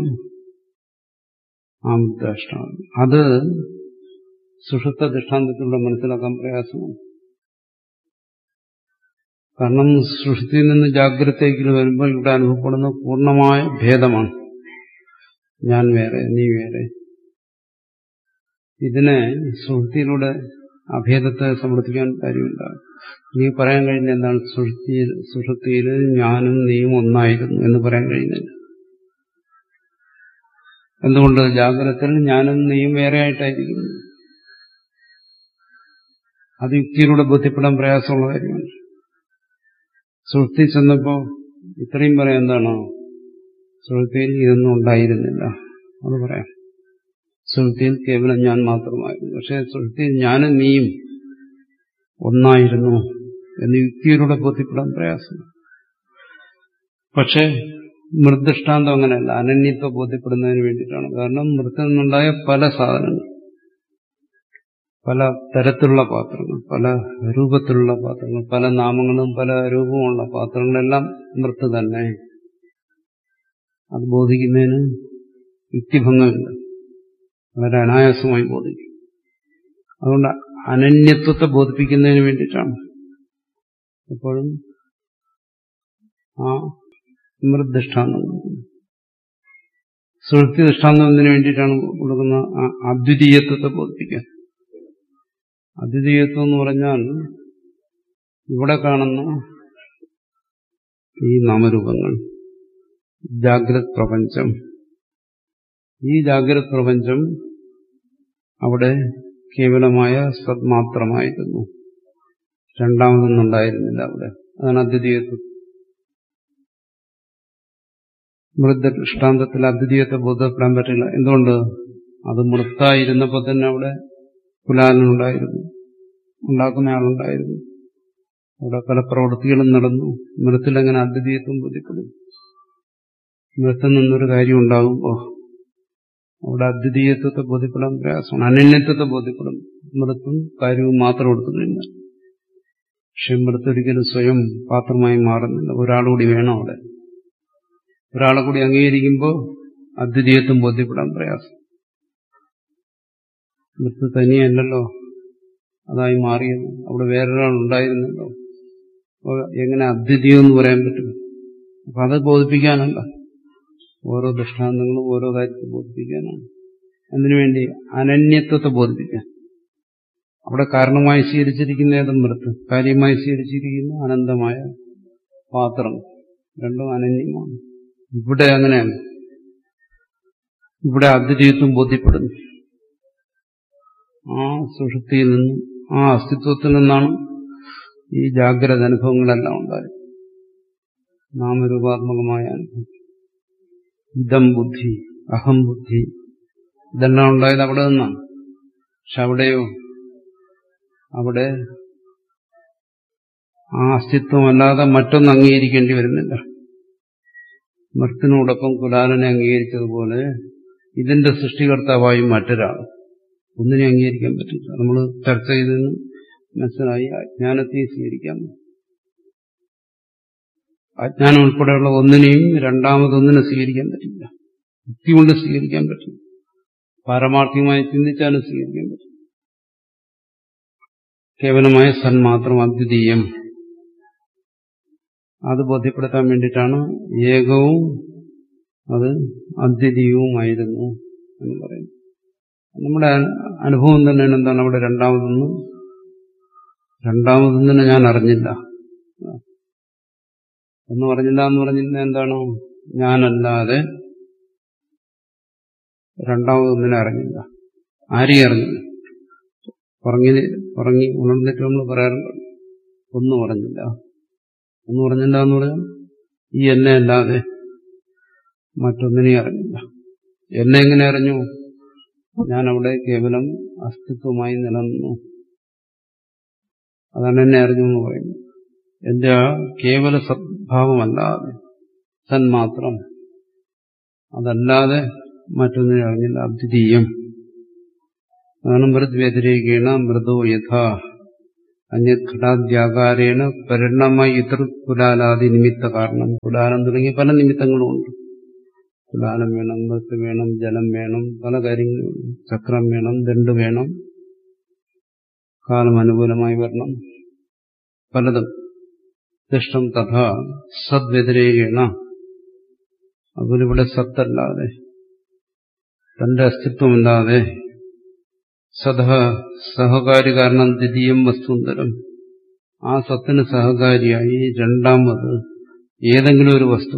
ആ ദൃഷ്ടാന്തം അത് സുഷുപ്ത ദൃഷ്ടാന്തത്തിലൂടെ മനസ്സിലാക്കാൻ പ്രയാസമാണ് കാരണം സൃഷ്ടിയിൽ നിന്ന് ജാഗ്രതയ്ക്ക് വരുമ്പോൾ ഇവിടെ അനുഭവപ്പെടുന്ന പൂർണ്ണമായ ഭേദമാണ് ഞാൻ വേറെ നീ വേറെ ഇതിനെ സുഹൃത്തിയിലൂടെ അഭേദത്തെ സമർത്ഥിക്കാൻ കാര്യമില്ല നീ പറയാൻ കഴിയുന്ന എന്താണ് സുഷുപ്തിയിൽ സുഷുപ്തിയിൽ ഞാനും നീയും ഒന്നായിരുന്നു എന്ന് പറയാൻ കഴിയുന്നില്ല എന്തുകൊണ്ട് ജാഗ്രതത്തിൽ ഞാനും നീയും വേറെ ആയിട്ടായിരിക്കുന്നു അത് യുക്തിയിലൂടെ ബോധ്യപ്പെടാൻ പ്രയാസമുള്ള കാര്യമാണ് സുഹൃത്തി ചെന്നപ്പോ ഇത്രയും പറയാം എന്താണോ സുഹൃത്തിയിൽ ഇതൊന്നും ഉണ്ടായിരുന്നില്ല അത് പറയാം സുഹൃത്തിയിൽ കേവലം ഞാൻ മാത്രമായിരുന്നു പക്ഷെ സുഹൃത്തിയിൽ ഞാനും നീയും ഒന്നായിരുന്നു എന്ന് യുക്തിയിലൂടെ ബോധ്യപ്പെടാൻ പ്രയാസം പക്ഷെ മൃദൃഷ്ടാന്തം അങ്ങനെയല്ല അനന്യത്വ ബോധ്യപ്പെടുന്നതിന് വേണ്ടിയിട്ടാണ് കാരണം മൃത്തിൽ നിന്നുണ്ടായ പല സാധനങ്ങൾ പല തരത്തിലുള്ള പാത്രങ്ങൾ പല രൂപത്തിലുള്ള പാത്രങ്ങൾ പല നാമങ്ങളും പല രൂപമുള്ള പാത്രങ്ങളെല്ലാം മൃത്ത് തന്നെ അത് ബോധിക്കുന്നതിന് യുക്തിഭംഗമില്ല വളരെ അനായാസമായി ബോധിക്കും അതുകൊണ്ട് അനന്യത്വത്തെ ബോധിപ്പിക്കുന്നതിന് വേണ്ടിയിട്ടാണ് എപ്പോഴും ആ മൃദൃഷ്ടാന്തം സുഹൃത്തി ദൃഷ്ടാന്തം എന്നതിന് വേണ്ടിയിട്ടാണ് കൊടുക്കുന്ന ആ അദ്വിതീയത്വത്തെ ബോധിപ്പിക്കാൻ അദ്വിതീയത്വം എന്ന് പറഞ്ഞാൽ ഇവിടെ കാണുന്ന ഈ നാമരൂപങ്ങൾ ജാഗ്രത് പ്രപഞ്ചം ഈ ജാഗ്രത് പ്രപഞ്ചം അവിടെ കേവലമായ സത്മാത്രമായിരുന്നു രണ്ടാമതൊന്നുണ്ടായിരുന്നില്ല അവിടെ അതാണ് അദ്വിതീയത്വം മൃദൃഷ്ടാന്തത്തിൽ അദ്വിതീയത്തെ ബോധപ്പെടാൻ പറ്റില്ല എന്തുകൊണ്ട് അത് മൃത്തായിരുന്നപ്പോൾ തന്നെ അവിടെ കുലാലനുണ്ടായിരുന്നു ഉണ്ടാക്കുന്ന ആളുണ്ടായിരുന്നു അവിടെ പല പ്രവൃത്തികളും നടന്നു മൃത്തിൽ അങ്ങനെ അദ്വിതീയത്വം ബോധ്യപ്പെടും മൃത്തിൽ നിന്നൊരു കാര്യം ഉണ്ടാകുമ്പോൾ അവിടെ അദ്വിതീയത്വത്തെ ബോധ്യപ്പെടാൻ പ്രയാസമാണ് അനന്യത്വത്തെ ബോധ്യപ്പെടും മൃത്തും കാര്യവും മാത്രം എടുത്തു കഴിഞ്ഞാൽ പക്ഷെ മൃത്തൊരിക്കലും സ്വയം പാത്രമായി മാറുന്നില്ല ഒരാളുകൂടി വേണം അവിടെ ഒരാളെ കൂടി അംഗീകരിക്കുമ്പോൾ അദ്വിതീയത്വം ബോധ്യപ്പെടാൻ പ്രയാസം മൃത്ത് തനിയല്ലല്ലോ അതായി മാറിയത് അവിടെ വേറൊരാൾ ഉണ്ടായിരുന്നല്ലോ അപ്പോൾ എങ്ങനെ അദ്വിതീയം എന്ന് പറയാൻ പറ്റും അപ്പൊ അത് ബോധിപ്പിക്കാനല്ല ഓരോ ദൃഷ്ടാന്തങ്ങളും ഓരോ കാര്യത്തെ ബോധിപ്പിക്കാനാണ് അതിനുവേണ്ടി അനന്യത്വത്തെ ബോധിപ്പിക്കാൻ അവിടെ കാരണമായി സ്വീകരിച്ചിരിക്കുന്ന ഏതും മൃത്ത് കാര്യമായി സ്വീകരിച്ചിരിക്കുന്ന അനന്തമായ പാത്രം രണ്ടും അനന്യമാണ് ഇവിടെ അങ്ങനെയാണ് ഇവിടെ അദ്വിതീയത്വം ബോധ്യപ്പെടുന്നു ആ സുഷുപ്തിയിൽ നിന്നും ആ അസ്തിത്വത്തിൽ നിന്നാണ് ഈ ജാഗ്രത അനുഭവങ്ങളെല്ലാം ഉണ്ടായത് നാമരൂപാത്മകമായ അനുഭവം ഇതം ബുദ്ധി അഹം ബുദ്ധി ഇതെല്ലാം ഉണ്ടായത് അവിടെ നിന്നാണ് പക്ഷെ അവിടെയോ അവിടെ ആ അസ്തിത്വമല്ലാതെ മറ്റൊന്ന് അംഗീകരിക്കേണ്ടി വരുന്നില്ല മൃത്തിനോടൊപ്പം കുലാലനെ അംഗീകരിച്ചതുപോലെ ഇതിന്റെ സൃഷ്ടികർത്താവായും മറ്റൊരാൾ ഒന്നിനെ അംഗീകരിക്കാൻ പറ്റില്ല നമ്മൾ ചർച്ച ചെയ്തെന്ന് മനസ്സിലായി അജ്ഞാനത്തെ സ്വീകരിക്കാം അജ്ഞാനം ഉൾപ്പെടെയുള്ള ഒന്നിനെയും രണ്ടാമതൊന്നിനെ സ്വീകരിക്കാൻ പറ്റില്ല യുക്തി കൊണ്ട് സ്വീകരിക്കാൻ പറ്റില്ല പാരമാർത്ഥികമായി ചിന്തിച്ചാലും സ്വീകരിക്കാൻ പറ്റില്ല കേവലമായ സന്മാത്രം അദ്വിതീയം അത് ബോധ്യപ്പെടുത്താൻ വേണ്ടിയിട്ടാണ് ഏകവും അത് അദ്വിതീയവുമായിരുന്നു എന്ന് പറയുന്നത് നമ്മുടെ അനുഭവം തന്നെയാണ് എന്താണ് അവിടെ രണ്ടാമതൊന്നും രണ്ടാമതൊന്നിനെ ഞാൻ അറിഞ്ഞില്ല എന്ന് പറഞ്ഞില്ല എന്ന് പറഞ്ഞില്ല എന്താണ് ഞാനല്ലാതെ രണ്ടാമതൊന്നിനെ അറിഞ്ഞില്ല ആരെയും അറിഞ്ഞില്ല ഉറങ്ങി ഉറങ്ങി ഉണർന്നിട്ട് നമ്മൾ പറയാറുണ്ട് ഒന്നും പറഞ്ഞില്ല ഒന്നും പറഞ്ഞില്ല എന്ന് പറഞ്ഞാൽ ഈ എന്നെ അല്ലാതെ മറ്റൊന്നിനെയും അറിഞ്ഞില്ല എന്നെ എങ്ങനെ അറിഞ്ഞു ഞാൻ അവിടെ കേവലം അസ്തിത്വമായി നിലനിന്നു അതാണ് എന്നെ അറിഞ്ഞു എന്ന് പറയുന്നത് എന്റെ ആ കേവല സദ്ഭാവമല്ലാതെ സന്മാത്രം അതല്ലാതെ മറ്റൊന്നിനെ അറിഞ്ഞില്ല അദ്വിതീയം അതാണ് മൃദ് വ്യതിരേകേണ മൃദോ യഥാ അന്യഘടാദ്യാകാരേണ പരിണമ ഇതൃ കുലാലാദി നിമിത്ത കാരണം കുലാലം തുടങ്ങിയ പല നിമിത്തങ്ങളുമുണ്ട് കുലാലം വേണം മൃത്ത് വേണം ജലം വേണം പല കാര്യങ്ങളും ചക്രം വേണം ദണ്ട് വേണം കാലം അനുകൂലമായി വരണം പലതും ദുഷ്ടം തഥാ സദ്വ്യതിരേകേണ അതുപോലെ ഇവിടെ സത്തല്ലാതെ തന്റെ അസ്തിത്വമില്ലാതെ സദ സഹകാരി കാരണം ദ്വിതീയം വസ്തുന്തരം ആ സത്തിന് സഹകാരിയായി രണ്ടാമത് ഏതെങ്കിലും ഒരു വസ്തു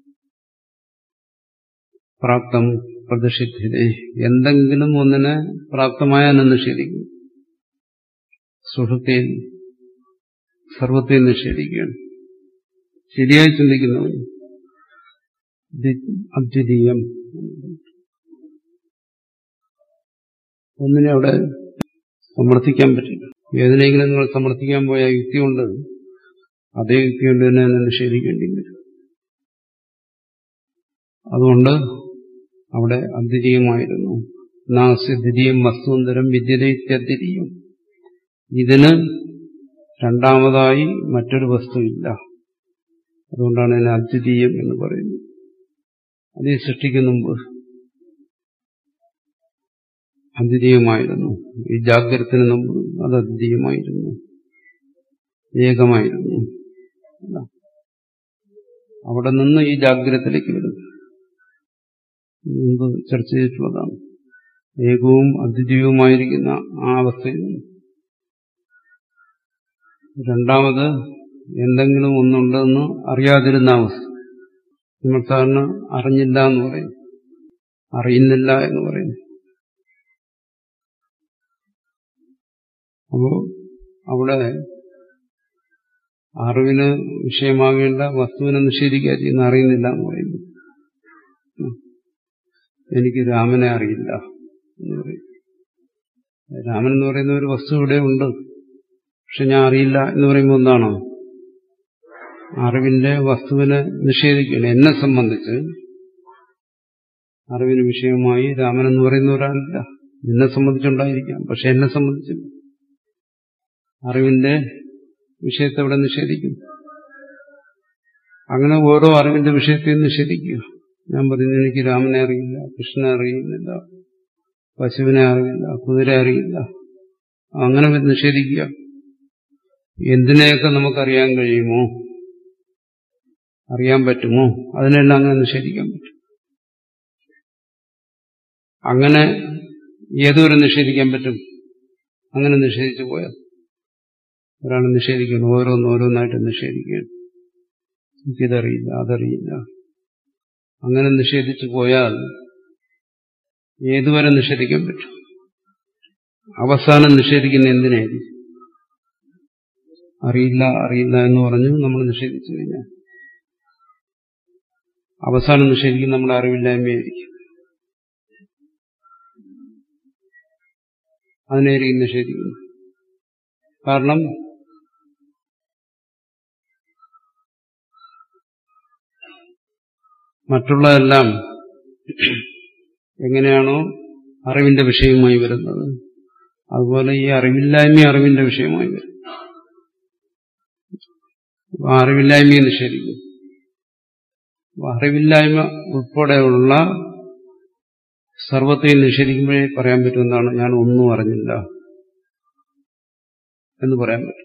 പ്രാപ്തം പ്രതിഷിധ്യത എന്തെങ്കിലും ഒന്നിനെ പ്രാപ്തമായാൽ നിഷേധിക്കും സുഹൃത്തിൽ സർവത്തെയും നിഷേധിക്കുകയാണ് ശരിയായി ചിന്തിക്കുന്നവൻ അദ്വിതീയം ഒന്നിനെ അവിടെ സമർത്ഥിക്കാൻ പറ്റില്ല ഏതിനെങ്കിലും നിങ്ങൾ സമർത്ഥിക്കാൻ പോയ യുക്തി കൊണ്ട് അതേ യുക്തി കൊണ്ട് തന്നെ അതിനെ നിഷേധിക്കേണ്ടി വരും അതുകൊണ്ട് അവിടെ അദ്വിതീയമായിരുന്നു നാസ്യ ദ്വിതീയം വസ്തുന്തരം വിദ്യതയിത്യദ്വിതീയം ഇതിന് രണ്ടാമതായി മറ്റൊരു വസ്തുവില്ല അതുകൊണ്ടാണ് ഇതിനെ അദ്വിതീയം എന്ന് പറയുന്നത് അതേ സൃഷ്ടിക്കുന്ന മുമ്പ് അദ്വിതീയമായിരുന്നു ഈ ജാഗ്രതത്തിന് മുമ്പ് അത് അദ്വിതീയമായിരുന്നു ഏകമായിരുന്നു അവിടെ നിന്ന് ഈ ജാഗ്രതത്തിലേക്ക് വരുന്നു മുമ്പ് ചർച്ച ചെയ്തിട്ടുള്ളതാണ് ഏകവും അദ്വിതീയവുമായിരിക്കുന്ന ആ അവസ്ഥയിൽ നിന്ന് രണ്ടാമത് എന്തെങ്കിലും ഒന്നുണ്ടെന്ന് അറിയാതിരുന്ന അവസ്ഥ നമ്മൾ സാറിന് അറിഞ്ഞില്ല എന്ന് പറയും അറിയുന്നില്ല എന്ന് പറയുന്നു അപ്പോ അവിടെ അറിവിന് വിഷയമാകേണ്ട വസ്തുവിനെ നിഷേധിക്കുക ചെയ്യുന്ന അറിയുന്നില്ല എന്ന് പറയുന്നു എനിക്ക് രാമനെ അറിയില്ല എന്ന് പറയും രാമൻ എന്ന് പറയുന്ന ഒരു വസ്തു ഇവിടെ ഉണ്ട് പക്ഷെ ഞാൻ അറിയില്ല എന്ന് പറയുമ്പോൾ എന്താണോ അറിവിന്റെ വസ്തുവിനെ നിഷേധിക്കണം എന്നെ സംബന്ധിച്ച് അറിവിന് വിഷയമായി രാമൻ എന്ന് പറയുന്ന ഒരാളില്ല എന്നെ സംബന്ധിച്ചുണ്ടായിരിക്കാം പക്ഷെ എന്നെ സംബന്ധിച്ചില്ല അറിവിന്റെ വിഷയത്തെ ഇവിടെ നിഷേധിക്കും അങ്ങനെ ഓരോ അറിവിന്റെ വിഷയത്തെയും നിഷേധിക്കുക ഞാൻ പറയുന്നു എനിക്ക് രാമനെ അറിയില്ല കൃഷ്ണനെ അറിയുന്നില്ല പശുവിനെ അറിയില്ല കുതിര അറിയില്ല അങ്ങനെ നിഷേധിക്കുക എന്തിനെയൊക്കെ നമുക്കറിയാൻ കഴിയുമോ അറിയാൻ പറ്റുമോ അതിനെല്ലാം അങ്ങനെ നിഷേധിക്കാൻ പറ്റും അങ്ങനെ ഏതുവരെ നിഷേധിക്കാൻ പറ്റും അങ്ങനെ നിഷേധിച്ചു പോയാൽ ഒരാൾ നിഷേധിക്കുന്നു ഓരോന്ന് ഓരോന്നായിട്ട് നിഷേധിക്കുകയാണ് എനിക്കിതറിയില്ല അതറിയില്ല അങ്ങനെ നിഷേധിച്ചു പോയാൽ ഏതുവരെ നിഷേധിക്കാൻ പറ്റും അവസാനം നിഷേധിക്കുന്ന എന്തിനായിരിക്കും അറിയില്ല അറിയില്ല എന്ന് പറഞ്ഞു നമ്മൾ നിഷേധിച്ചു കഴിഞ്ഞാൽ അവസാനം നിഷേധിക്കുന്ന നമ്മുടെ അറിവില്ലായ്മയായിരിക്കും അതിനായിരിക്കും നിഷേധിക്കുന്നു കാരണം മറ്റുള്ളതെല്ലാം എങ്ങനെയാണോ അറിവിന്റെ വിഷയമായി വരുന്നത് അതുപോലെ ഈ അറിവില്ലായ്മ അറിവിന്റെ വിഷയമായി വരും അറിവില്ലായ്മയെ നിഷേധിക്കും അറിവില്ലായ്മ ഉൾപ്പെടെയുള്ള സർവത്തെയും നിഷേധിക്കുമ്പോഴേ പറയാൻ പറ്റുന്നതാണ് ഞാൻ ഒന്നും അറിഞ്ഞില്ല എന്ന് പറയാൻ പറ്റും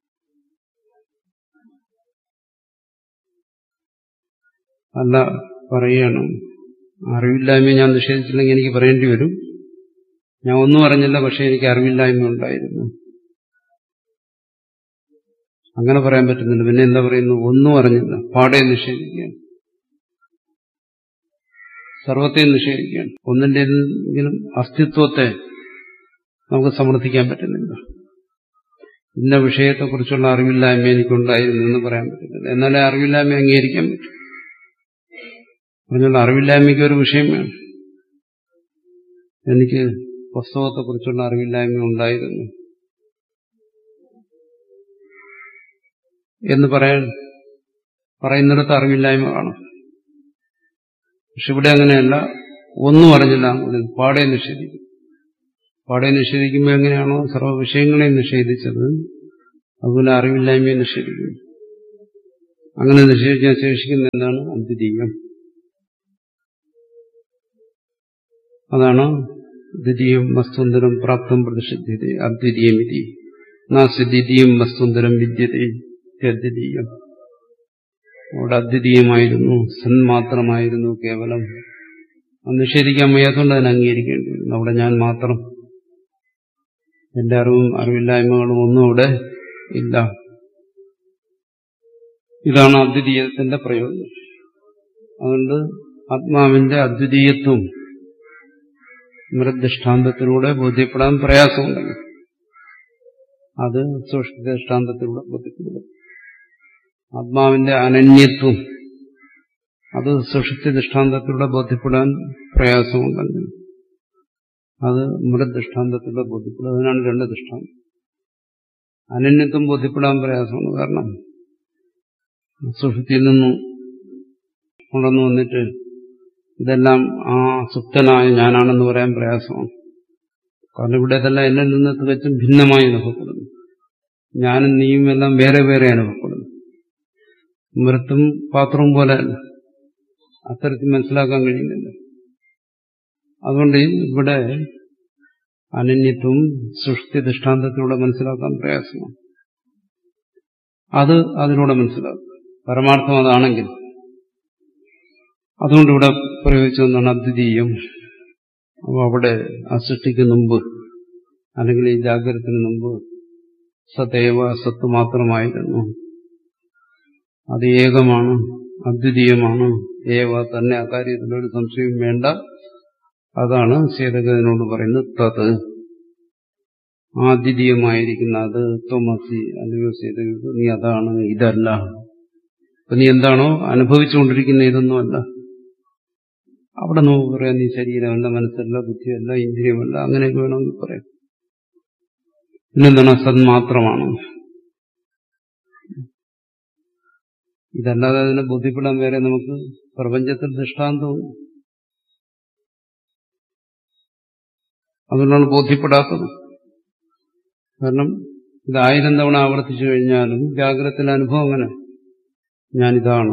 അല്ല പറയണം അറിവില്ലായ്മ ഞാൻ നിഷേധിച്ചില്ലെങ്കിൽ എനിക്ക് പറയേണ്ടി വരും ഞാൻ ഒന്നും അറിഞ്ഞില്ല പക്ഷെ എനിക്ക് അറിവില്ലായ്മ ഉണ്ടായിരുന്നു അങ്ങനെ പറയാൻ പറ്റുന്നില്ല പിന്നെ എന്താ പറയുന്നു ഒന്നും അറിഞ്ഞില്ല പാടെ നിഷേധിക്കുകയാണ് സർവത്തെയും നിഷേധിക്കുകയാണ് ഒന്നിന്റെ എന്തെങ്കിലും അസ്തിത്വത്തെ നമുക്ക് സമർത്ഥിക്കാൻ പറ്റുന്നില്ല ഇന്ന വിഷയത്തെക്കുറിച്ചുള്ള അറിവില്ലായ്മ എനിക്കുണ്ടായിരുന്നു എന്ന് പറയാൻ പറ്റുന്നില്ല എന്നാലേ അറിവില്ലായ്മ അംഗീകരിക്കാൻ പറ്റും പറഞ്ഞുള്ള അറിവില്ലായ്മയ്ക്ക് ഒരു വിഷയം വേണം എനിക്ക് പുസ്തകത്തെക്കുറിച്ചുള്ള അറിവില്ലായ്മ ഉണ്ടായിരുന്നു എന്ന് പറയാൻ പറയുന്നിടത്ത് അറിവില്ലായ്മ കാണും പക്ഷെ ഇവിടെ അങ്ങനെയല്ല ഒന്നും അറിഞ്ഞില്ല പാടെ നിഷേധിക്കും പാടെ നിഷേധിക്കുമ്പോൾ എങ്ങനെയാണോ സർവ്വ വിഷയങ്ങളെയും നിഷേധിച്ചത് അതുപോലെ അറിവില്ലായ്മയെ നിഷേധിക്കുന്നു അങ്ങനെ നിഷേധിക്കാൻ ശേഷിക്കുന്ന എന്താണ് അദ്വിതീയം അതാണ് ദ്വിതീയം വസ്തുന്തരം പ്രാപ്തം പ്രതിഷിധ്യത അദ്വിതീയം ഇതി നാസ്യ ദ്വിതീയം വസ്തുന്തരം വിദ്യതേ അദ്വിതീയം അവിടെ അദ്വിതീയമായിരുന്നു സന്മാത്രമായിരുന്നു കേവലം അത് നിഷേധിക്കാൻ വയ്യാത്തതുകൊണ്ട് അതിനെ അംഗീകരിക്കേണ്ടി വരുന്നു അവിടെ ഞാൻ മാത്രം എന്റെ അറിവും അറിവില്ലായ്മകളും ഒന്നും അവിടെ ഇല്ല ഇതാണ് അദ്വിതീയത്തിന്റെ പ്രയോജനം അതുകൊണ്ട് ആത്മാവിന്റെ അദ്വിതീയത്വം മൃദൃഷ്ടാന്തത്തിലൂടെ ബോധ്യപ്പെടാൻ പ്രയാസമുണ്ടെങ്കിൽ അത് സൂക്ഷ്മ ദൃഷ്ടാന്തത്തിലൂടെ ബോധ്യപ്പെടുക ആത്മാവിന്റെ അനന്യത്വം അത് സുഷുപ്തി ദൃഷ്ടാന്തത്തിലൂടെ ബോധ്യപ്പെടാൻ പ്രയാസമുണ്ടെങ്കിൽ അത് മൃദൃഷ്ടാന്തത്തിലൂടെ ബോധ്യപ്പെടും അതിനാണ് രണ്ട് ദൃഷ്ടാന്തം അനന്യത്വം ബോധ്യപ്പെടാൻ പ്രയാസമാണ് കാരണം സുഷുപ്തിയിൽ നിന്നും ഉണർന്നു വന്നിട്ട് ഇതെല്ലാം ആ സുപ്തനായ ഞാനാണെന്ന് പറയാൻ പ്രയാസമാണ് കാരണം ഇവിടെ ഇതെല്ലാം എന്നിൽ നിന്ന് തികച്ചും ഭിന്നമായി അനുഭവപ്പെടുന്നു ഞാനും നീയും എല്ലാം വേറെ വേറെ അനുഭവപ്പെടുന്നു മൃത്തും പാത്രവും പോലെയല്ല അത്തരത്തിൽ മനസ്സിലാക്കാൻ കഴിയുന്നില്ല അതുകൊണ്ട് ഇവിടെ അനന്യത്വം സൃഷ്ടി ദൃഷ്ടാന്തത്തിലൂടെ മനസ്സിലാക്കാൻ പ്രയാസമാണ് അത് അതിലൂടെ മനസ്സിലാക്കും പരമാർത്ഥം അതാണെങ്കിൽ അതുകൊണ്ട് ഇവിടെ പ്രയോഗിച്ചതെന്നാണ് അദ്വിതീയം അപ്പോൾ അവിടെ ആ സൃഷ്ടിക്ക് മുമ്പ് അല്ലെങ്കിൽ ഈ ജാഗ്രതത്തിന് മുമ്പ് സതേവ സത്ത് മാത്രമായിരുന്നു അത് ഏകമാണ് അദ്വിതീയമാണ് ഏവ തന്നെ അക്കാര്യത്തിലൊരു സംശയം വേണ്ട അതാണ് സേതകതിനോട് പറയുന്നത് തത് ആദ്വിതീയമായിരിക്കുന്ന അത് തോമസി അല്ലയോ സേതക നീ അതാണ് ഇതല്ല അപ്പൊ നീ എന്താണോ അനുഭവിച്ചുകൊണ്ടിരിക്കുന്ന ഇതൊന്നുമല്ല അവിടെ നമുക്ക് പറയാം നീ ശരീരമല്ല മനസ്സല്ല ബുദ്ധിയല്ല ഇന്ദ്രിയമല്ല അങ്ങനെയൊക്കെ വേണമെങ്കിൽ പറയാം പിന്നെന്താണ് സന്മാത്രമാണ് ഇതല്ലാതെ അതിനെ ബോധ്യപ്പെടാൻ വേറെ നമുക്ക് പ്രപഞ്ചത്തിൽ ദൃഷ്ടാന്തവും അതുകൊണ്ടാണ് ബോധ്യപ്പെടാത്തത് കാരണം ഇത് ആയിരം തവണ ആവർത്തിച്ചു കഴിഞ്ഞാലും ജാഗ്രതത്തിലെ അനുഭവം അങ്ങനെ ഞാനിതാണ്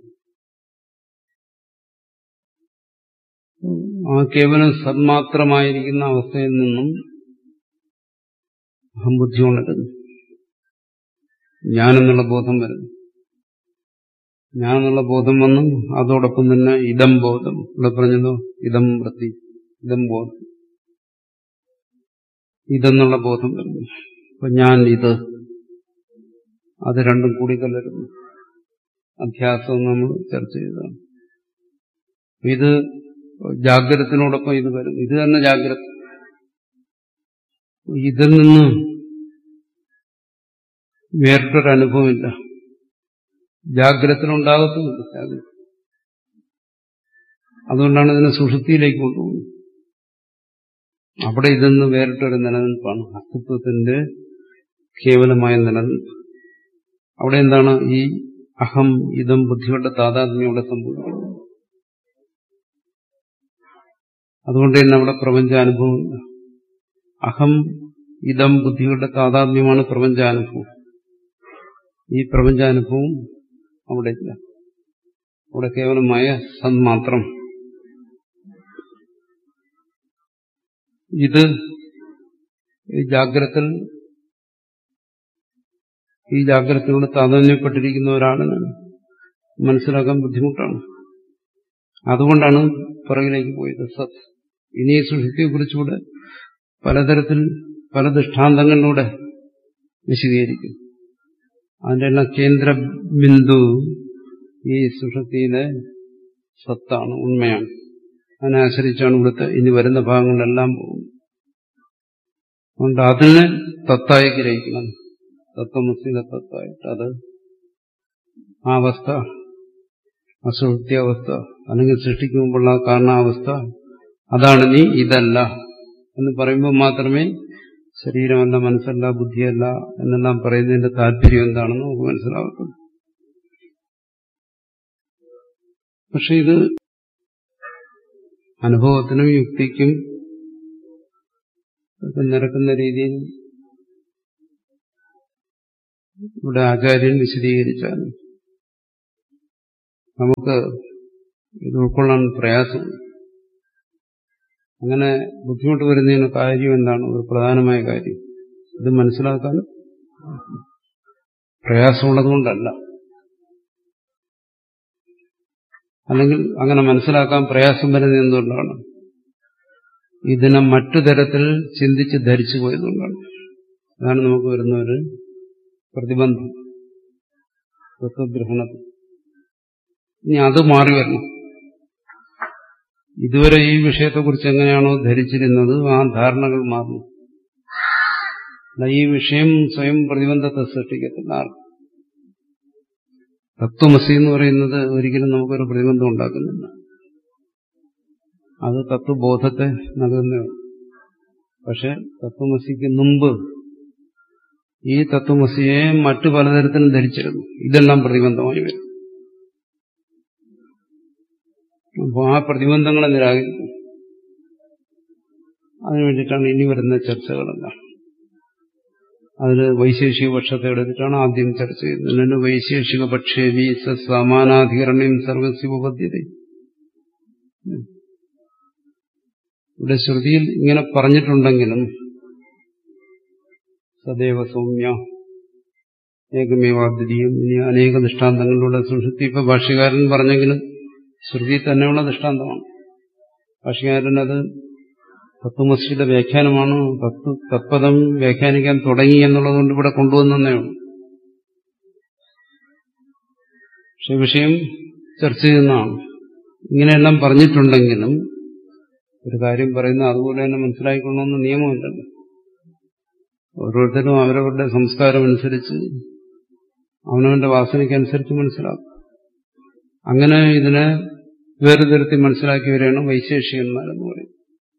ആ കേവലം സന്മാത്രമായിരിക്കുന്ന അവസ്ഥയിൽ നിന്നും അഹംബുദ്ധി ഉണരുന്നു ഞാനെന്നുള്ള ബോധം വരുന്നു ഞാനെന്നുള്ള ബോധം വന്നു അതോടൊപ്പം തന്നെ ഇതം ബോധം ഇവിടെ പറഞ്ഞതോ ഇതം വൃത്തി ഇതം ബോധം ഇതെന്നുള്ള ബോധം വരുന്നു അപ്പൊ ഞാൻ ഇത് അത് രണ്ടും കൂടി കലരുന്നു അധ്യാസം നമ്മൾ ചർച്ച ചെയ്തതാണ് ഇത് ജാഗ്രതത്തിനോടൊപ്പം ഇത് വരുന്നു ഇത് തന്നെ ജാഗ്രത ഇതിൽ നിന്ന് വേറിട്ടൊരനുഭവമില്ല ജാഗ്രതത്തിനുണ്ടാകത്തുമില്ല ജാഗ്രത അതുകൊണ്ടാണ് ഇതിനെ സുഷുപ്തിയിലേക്ക് കൊണ്ടുപോകുന്നത് അവിടെ ഇതെന്ന് വേറിട്ടൊരു നിലനിൽപ്പാണ് അസ്തിത്വത്തിന്റെ കേവലമായ നിലനിൽപ്പ് അവിടെ എന്താണ് ഈ അഹം ഇതം ബുദ്ധിയുടെ താതാത്മ്യം അവിടെ സംഭവിക്കുന്നത് അതുകൊണ്ട് തന്നെ അവിടെ പ്രപഞ്ചാനുഭവമില്ല അഹം ഇതം ബുദ്ധിയുടെ താതാത്മ്യമാണ് പ്രപഞ്ചാനുഭവം ഈ പ്രപഞ്ചാനുഭവം അവിടെ ഇല്ല അവിടെ കേവലമായ സന്മാത്രം ഇത് ഈ ജാഗ്രത്തിൽ ഈ ജാഗ്രതയോട് താതാന്യപ്പെട്ടിരിക്കുന്ന ഒരാളിന് മനസ്സിലാക്കാൻ ബുദ്ധിമുട്ടാണ് അതുകൊണ്ടാണ് പുറകിലേക്ക് പോയത് സത് ഇനി ഈ സുഷുതിയെ കുറിച്ചുകൂടെ പലതരത്തിൽ പല ദൃഷ്ടാന്തങ്ങളിലൂടെ വിശദീകരിക്കും അതിന്റെ എല്ലാം കേന്ദ്ര ബിന്ദു ഈ സുഷുതിയിലെ സത്താണ് ഉണ്മയാണ് അതിനെ ആശ്രയിച്ചാണ് ഇവിടുത്തെ ഇനി വരുന്ന ഭാഗങ്ങളിലെല്ലാം പോകുന്നത് അതുകൊണ്ട് അതിനെ തത്തായി ഗ്രഹിക്കണം തത്വമസിലെ തത്വമായിട്ട് അത് ആ അവസ്ഥ അസുഹൃത്യ അവസ്ഥ അല്ലെങ്കിൽ സൃഷ്ടിക്ക് മുമ്പുള്ള കാരണാവസ്ഥ അതാണ് നീ ഇതല്ല എന്ന് പറയുമ്പോൾ മാത്രമേ ശരീരമല്ല മനസ്സല്ല ബുദ്ധിയല്ല എന്നെല്ലാം പറയുന്നതിന്റെ താല്പര്യം എന്താണെന്ന് നമുക്ക് മനസ്സിലാകത്തുള്ളൂ പക്ഷെ ഇത് അനുഭവത്തിനും യുക്തിക്കും ഇതൊക്കെ നിരക്കുന്ന രീതിയിൽ ഇവിടെ ആചാര്യൻ വിശദീകരിച്ചാണ് നമുക്ക് ഇത് ഉൾക്കൊള്ളാൻ പ്രയാസമുണ്ട് അങ്ങനെ ബുദ്ധിമുട്ട് വരുന്നതിന് കാര്യം എന്താണ് ഒരു പ്രധാനമായ കാര്യം ഇത് മനസ്സിലാക്കാൻ പ്രയാസമുള്ളതുകൊണ്ടല്ല അല്ലെങ്കിൽ അങ്ങനെ മനസ്സിലാക്കാൻ പ്രയാസം വരുന്നത് എന്തുകൊണ്ടാണ് ഇതിനെ മറ്റു തരത്തിൽ ചിന്തിച്ച് ധരിച്ചു പോയതുകൊണ്ടാണ് അതാണ് നമുക്ക് വരുന്ന ഒരു പ്രതിബന്ധം തത്വഗ്രഹണത്തിൽ ഇനി അത് മാറി വരണം ഇതുവരെ ഈ വിഷയത്തെക്കുറിച്ച് എങ്ങനെയാണോ ധരിച്ചിരുന്നത് ആ ധാരണകൾ മാറുന്നു അല്ല ഈ വിഷയം സ്വയം പ്രതിബന്ധത്തെ സൃഷ്ടിക്കത്തില്ല ആർക്കും തത്വമസി എന്ന് പറയുന്നത് ഒരിക്കലും നമുക്കൊരു പ്രതിബന്ധം ഉണ്ടാക്കുന്നില്ല അത് തത്വബോധത്തെ നൽകുന്നതാണ് പക്ഷെ തത്വമസിക്ക് മുമ്പ് ഈ തത്വമസിയെ മറ്റു പലതരത്തിലും ധരിച്ചിരുന്നു ഇതെല്ലാം പ്രതിബന്ധമായി വരും അപ്പോൾ ആ പ്രതിബന്ധങ്ങളെ നിരാകരിക്കും അതിനു വേണ്ടിയിട്ടാണ് ഇനി വരുന്ന ചർച്ചകളെല്ലാം അതിൽ വൈശേഷിക പക്ഷത്തെ എടുത്തിട്ടാണ് ആദ്യം ചർച്ച ചെയ്യുന്നത് എന്നിട്ട് വൈശേഷിക പക്ഷേവി സമാനാധികരണം സർവസ്വപദ്ധ്യത ഇവിടെ ശ്രുതിയിൽ ഇങ്ങനെ പറഞ്ഞിട്ടുണ്ടെങ്കിലും സദൈവ സൗമ്യ ഏകമേവാദ്വിതീയം ഇനി അനേക ദൃഷ്ടാന്തങ്ങളിലൂടെ സുഷുപ്തി ഇപ്പൊ ഭാഷ്യകാരൻ പറഞ്ഞെങ്കിലും ശ്രുതി തന്നെയുള്ള ദൃഷ്ടാന്തമാണ് ഭാഷ്യകാരൻ അത് തത്വമസിയുടെ വ്യാഖ്യാനമാണ് തത്വ തത്പദം വ്യാഖ്യാനിക്കാൻ തുടങ്ങി എന്നുള്ളതുകൊണ്ട് ഇവിടെ കൊണ്ടുവന്നേ ഉള്ളൂ പക്ഷെ വിഷയം ചർച്ച ചെയ്യുന്നതാണ് ഇങ്ങനെയെല്ലാം പറഞ്ഞിട്ടുണ്ടെങ്കിലും ഒരു കാര്യം പറയുന്ന അതുപോലെ തന്നെ മനസ്സിലാക്കിക്കൊള്ളണമെന്ന് നിയമമില്ലല്ലോ ഓരോരുത്തരും അവരവരുടെ സംസ്കാരം അനുസരിച്ച് അവനവന്റെ വാസനയ്ക്കനുസരിച്ച് മനസ്സിലാക്കും അങ്ങനെ ഇതിനെ വേർതിരുത്തി മനസ്സിലാക്കിയവരെയാണ് വൈശേഷികന്മാരെന്ന് പറയും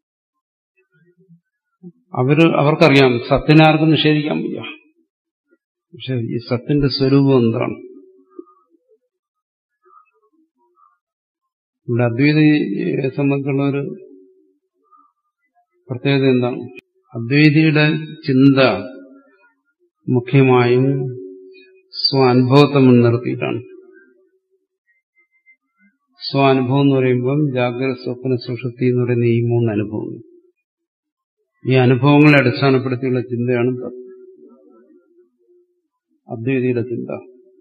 അവര് അവർക്കറിയാം സത്തിനെ ആർക്കും നിഷേധിക്കാൻ വയ്യ പക്ഷെ ഈ സത്തിന്റെ സ്വരൂപം എന്താണ് ഇവിടെ അദ്വൈതിയെ സംബന്ധിച്ചുള്ള ഒരു പ്രത്യേകത എന്താണ് അദ്വൈതിയുടെ ചിന്ത മുഖ്യമായും സ്വാനുഭവത്തെ മുൻനിർത്തിയിട്ടാണ് സ്വാനുഭവം എന്ന് പറയുമ്പം ജാഗ്രത സ്വപ്ന സുഷുപ്തി എന്ന് പറയുന്ന ഈ മൂന്ന് അനുഭവങ്ങൾ ഈ അനുഭവങ്ങളെ അടിസ്ഥാനപ്പെടുത്തിയുള്ള ചിന്തയാണ് തത്വം അദ്വൈതിയുടെ ചിന്ത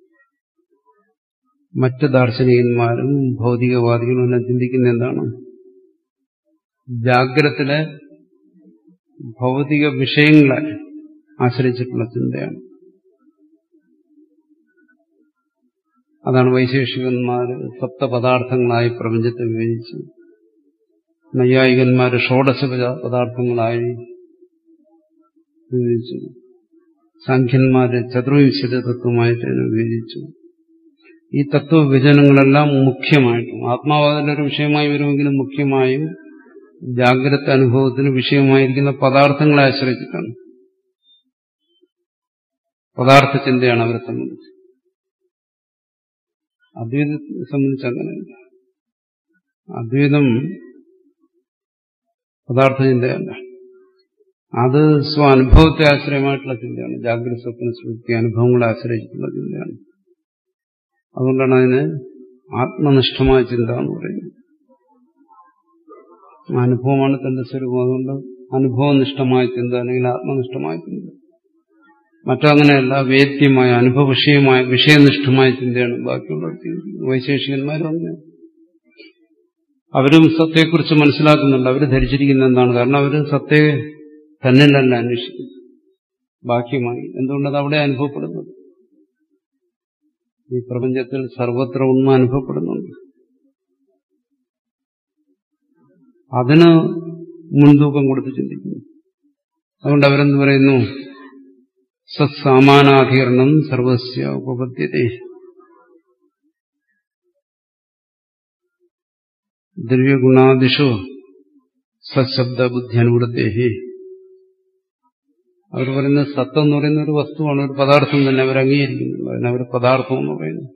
മറ്റ് ദാർശനികന്മാരും ഭൗതികവാദികളും എല്ലാം ചിന്തിക്കുന്ന എന്താണ് ജാഗ്രത്തിലെ ഭൗതിക വിഷയങ്ങളെ ആശ്രയിച്ചിട്ടുള്ള ചിന്തയാണ് അതാണ് വൈശേഷികന്മാർ സപ്തപദാർത്ഥങ്ങളായി പ്രപഞ്ചത്തെ വിഭജിച്ചു നൈയായികന്മാർ ഷോഡശ പദാർത്ഥങ്ങളായി വിഭജിച്ചു സാഖ്യന്മാര് ചതുർവിംശത തത്വമായിട്ട് അതിനെ വിഭജിച്ചു ഈ തത്വവിഭജനങ്ങളെല്ലാം മുഖ്യമായിട്ടും ആത്മാവാദിലൊരു വിഷയമായി വരുമെങ്കിലും മുഖ്യമായും ജാഗ്രത അനുഭവത്തിന് വിഷയമായിരിക്കുന്ന പദാർത്ഥങ്ങളെ ആശ്രയിച്ചിട്ടാണ് പദാർത്ഥ ചിന്തയാണ് അവരെ സംബന്ധിച്ച് അദ്വൈതത്തെ സംബന്ധിച്ച് അങ്ങനെയല്ല അദ്വൈതം പദാർത്ഥ ചിന്തയല്ല അത് സ്വാനുഭവത്തെ ആശ്രയമായിട്ടുള്ള ചിന്തയാണ് ജാഗ്രത സ്വപ്ന സുഹൃത്തി അനുഭവങ്ങളെ ആശ്രയിച്ചിട്ടുള്ള ചിന്തയാണ് അതുകൊണ്ടാണ് അതിന് ആത്മനിഷ്ഠമായ ചിന്ത എന്ന് പറയുന്നത് അനുഭവമാണ് തന്റെ സ്വരൂപം അതുകൊണ്ട് അനുഭവനിഷ്ഠമായ ചിന്ത അല്ലെങ്കിൽ ആത്മനിഷ്ഠമായ ചിന്ത മറ്റങ്ങനെയല്ല വേദ്യമായ അനുഭവ വിഷയമായ വിഷയനിഷ്ഠമായ ചിന്തയാണ് ബാക്കിയുള്ള വൈശേഷികന്മാരും അങ്ങനെ അവരും സത്യത്തെക്കുറിച്ച് മനസ്സിലാക്കുന്നുണ്ട് അവർ ധരിച്ചിരിക്കുന്ന എന്താണ് കാരണം അവർ സത്യെ തന്നിലല്ല അന്വേഷിക്കുന്നത് ബാക്കിയുമായി എന്തുകൊണ്ടത് അവിടെ അനുഭവപ്പെടുന്നത് ഈ പ്രപഞ്ചത്തിൽ സർവത്ര ഉണ്മ അനുഭവപ്പെടുന്നുണ്ട് അതിന് മുൻതൂക്കം കൊടുത്ത് ചിന്തിക്കുന്നു അതുകൊണ്ട് അവരെന്ത് പറയുന്നു സത്സാമാനാധികരണം സർവസ്യ ഉപപദ്ധ്യത ദ്രവ്യഗുണാദിഷു സശബ്ദ ബുദ്ധി അനുകൂലത്തേഹി അവർ പറയുന്നത് സത്വം എന്ന് പറയുന്ന ഒരു വസ്തുവാണ് ഒരു പദാർത്ഥം തന്നെ അവർ അംഗീകരിക്കുന്നു അതിനെ അവർ പദാർത്ഥം എന്ന് പറയുന്നു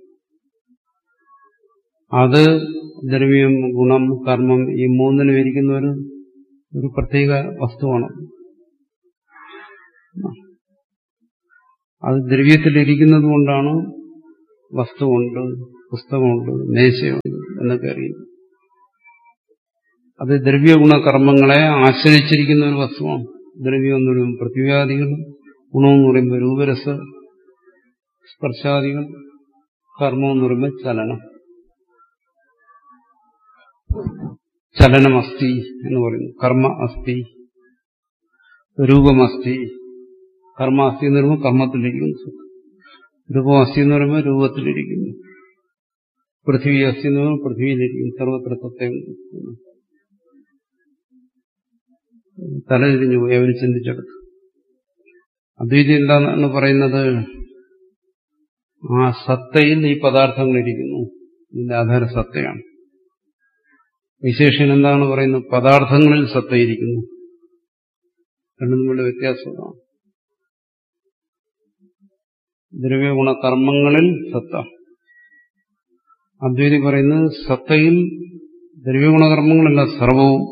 അത് ദ്രവ്യം ഗുണം കർമ്മം ഈ മൂന്നിനും ഇരിക്കുന്ന ഒരു ഒരു പ്രത്യേക വസ്തുവാണ് അത് ദ്രവ്യത്തിലിരിക്കുന്നത് കൊണ്ടാണ് വസ്തുവുണ്ട് പുസ്തകമുണ്ട് മേശയുണ്ട് എന്നൊക്കെ അറിയുന്നു അത് ദ്രവ്യഗുണ കർമ്മങ്ങളെ ആശ്രയിച്ചിരിക്കുന്ന ഒരു വസ്തുവാണ് ദ്രവ്യം എന്ന് പറയുമ്പോൾ പൃഥ്വിയാദികൾ ഗുണമെന്ന് പറയുമ്പോൾ രൂപരസ സ്പർശാദികൾ കർമ്മം എന്ന് പറയുമ്പോൾ ചലനം ചലനമസ്തി എന്ന് പറയുന്നു കർമ്മ അസ്ഥി രൂപമസ്തി കർമ്മ അസ്ഥി എന്ന് പറയുമ്പോൾ കർമ്മത്തിലിരിക്കുന്നു രൂപം അസ്ഥി എന്ന് പറയുമ്പോൾ രൂപത്തിലിരിക്കുന്നു പൃഥ്വി അസ്ഥി എന്ന് പറയുമ്പോൾ പൃഥ്വിയിലിരിക്കുന്നു സർവത്ര സത്യം തലതിരിഞ്ഞു പോയി അവർ ചിന്തിച്ചെടുത്തു അദ്വൈതി എന്താണ് പറയുന്നത് ആ സത്തയിൽ ഈ പദാർത്ഥങ്ങളിരിക്കുന്നു ഇതിന്റെ ആധാര സത്തയാണ് വിശേഷൻ എന്താണ് പറയുന്നത് പദാർത്ഥങ്ങളിൽ സത്തയിരിക്കുന്നു രണ്ടും തമ്മിലുള്ള വ്യത്യാസമാണ് ദ്രവ്യഗുണ കർമ്മങ്ങളിൽ സത്ത അദ്വൈതി പറയുന്നത് സത്തയിൽ ദ്രവ്യഗുണകർമ്മങ്ങളല്ല സർവവും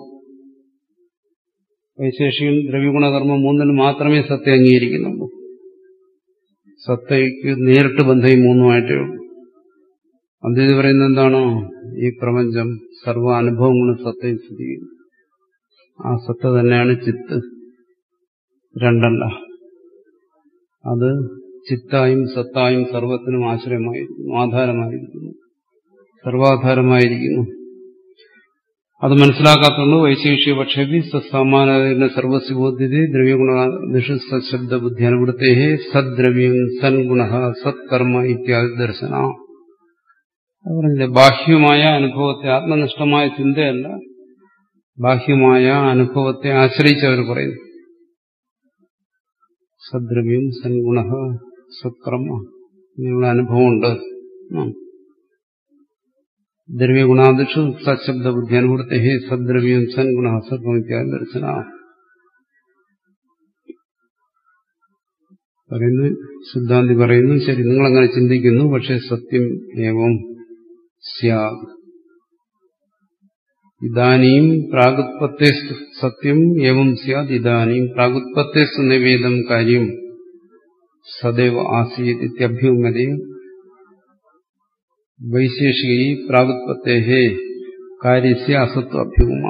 വൈശേഷികൻ ദ്രവ്യഗുണകർമ്മം മൂന്നിൽ മാത്രമേ സത്യം അംഗീകരിക്കുന്നുള്ളൂ സത്തയ്ക്ക് നേരിട്ട് ബന്ധം ഈ മൂന്നുമായിട്ടേ ഉള്ളൂ അദ്വൈതി പറയുന്നത് എന്താണോ ഈ പ്രപഞ്ചം സർവ അനുഭവങ്ങളും സത്തയിൽ സ്ഥിതി ചെയ്യുന്നു ആ സത്ത തന്നെയാണ് ചിത്ത് രണ്ടല്ല അത് ചിത്തായും സത്തായും സർവത്തിനും ആശ്രയമായിരിക്കുന്നു ആധാരമായിരിക്കുന്നു സർവാധാരമായിരിക്കുന്നു അത് മനസ്സിലാക്കാത്തതുകൊണ്ട് വൈശേഷിക പക്ഷേപി സമാന സർവസ്വബോധ്യത ദ്രവ്യഗുണ സശബ്ദ ബുദ്ധി അനുവൃത്തേ സദ്ദ്രവ്യം സൻഗുണ സത്കർമ്മ ഇത്യാദി ദർശന പറഞ്ഞില്ലേ ബാഹ്യമായ അനുഭവത്തെ ആത്മനിഷ്ഠമായ ചിന്തയല്ല ബാഹ്യമായ അനുഭവത്തെ ആശ്രയിച്ച് അവർ പറയുന്നു സദ്ദ്രവ്യം സൻഗുണ സത്കർമ്മ ഇങ്ങനെയുള്ള അനുഭവമുണ്ട് ദ്രവ്യഗുണാദിഷു സശബ്ദ ബുദ്ധി അനുവൃത്തി ഹേ സദ്ദ്രവ്യം സൻഗുണ സത്കർമ്മിത്യാദി ദർശന പറയുന്നു സിദ്ധാന്തി പറയുന്നു ശരി നിങ്ങൾ അങ്ങനെ ചിന്തിക്കുന്നു പക്ഷെ സത്യം ഏവം സ്യാദ് ഇതാനീം പ്രാഗുത്പത്തേസ്തു സത്യം ഏവം സ്യാദ് ഇതാനീം പ്രാഗുത്പത്തേസ്തു നിവേദം കാര്യം സദൈവ ആസീത് ഇത്യഭ്യുമതി വൈശേഷികൈ പ്രാഗുത്പത്തേ കാര്യസ്യ അസത്വ അഭ്യൂമ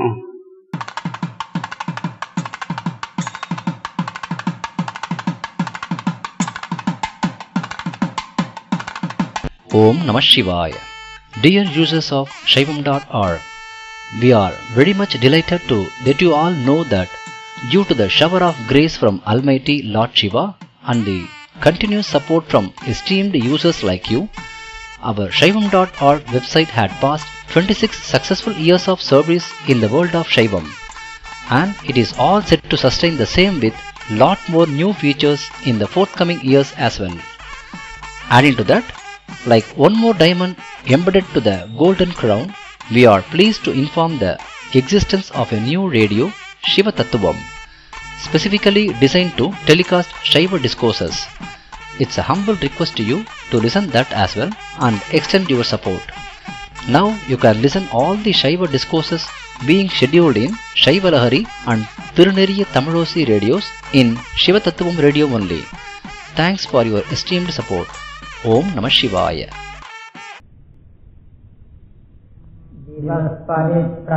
Om Namah Shivaya. Dear users of Shaivam.org, we are very much delighted to let you all know that due to the shower of grace from Almighty Lord Shiva and the continuous support from esteemed users like you, our Shaivam.org website had passed 26 successful years of service in the world of Shaivam and it is all set to sustain the same with lot more new features in the forthcoming years as well. Adding to that, like one more diamond embedded to the golden crown, we are pleased to inform the existence of a new radio, Shiva Tattvam, specifically designed to telecast Shiva discourses. It's a humble request to you to listen that as well and extend your support. Now you can listen all the Shiva discourses being scheduled in Shiva Lahari and Tiruneriya Tamilosi radios in Shiva Tattvam radio only. Thanks for your esteemed support. Om Namah Shivaya. दिवः परिप्र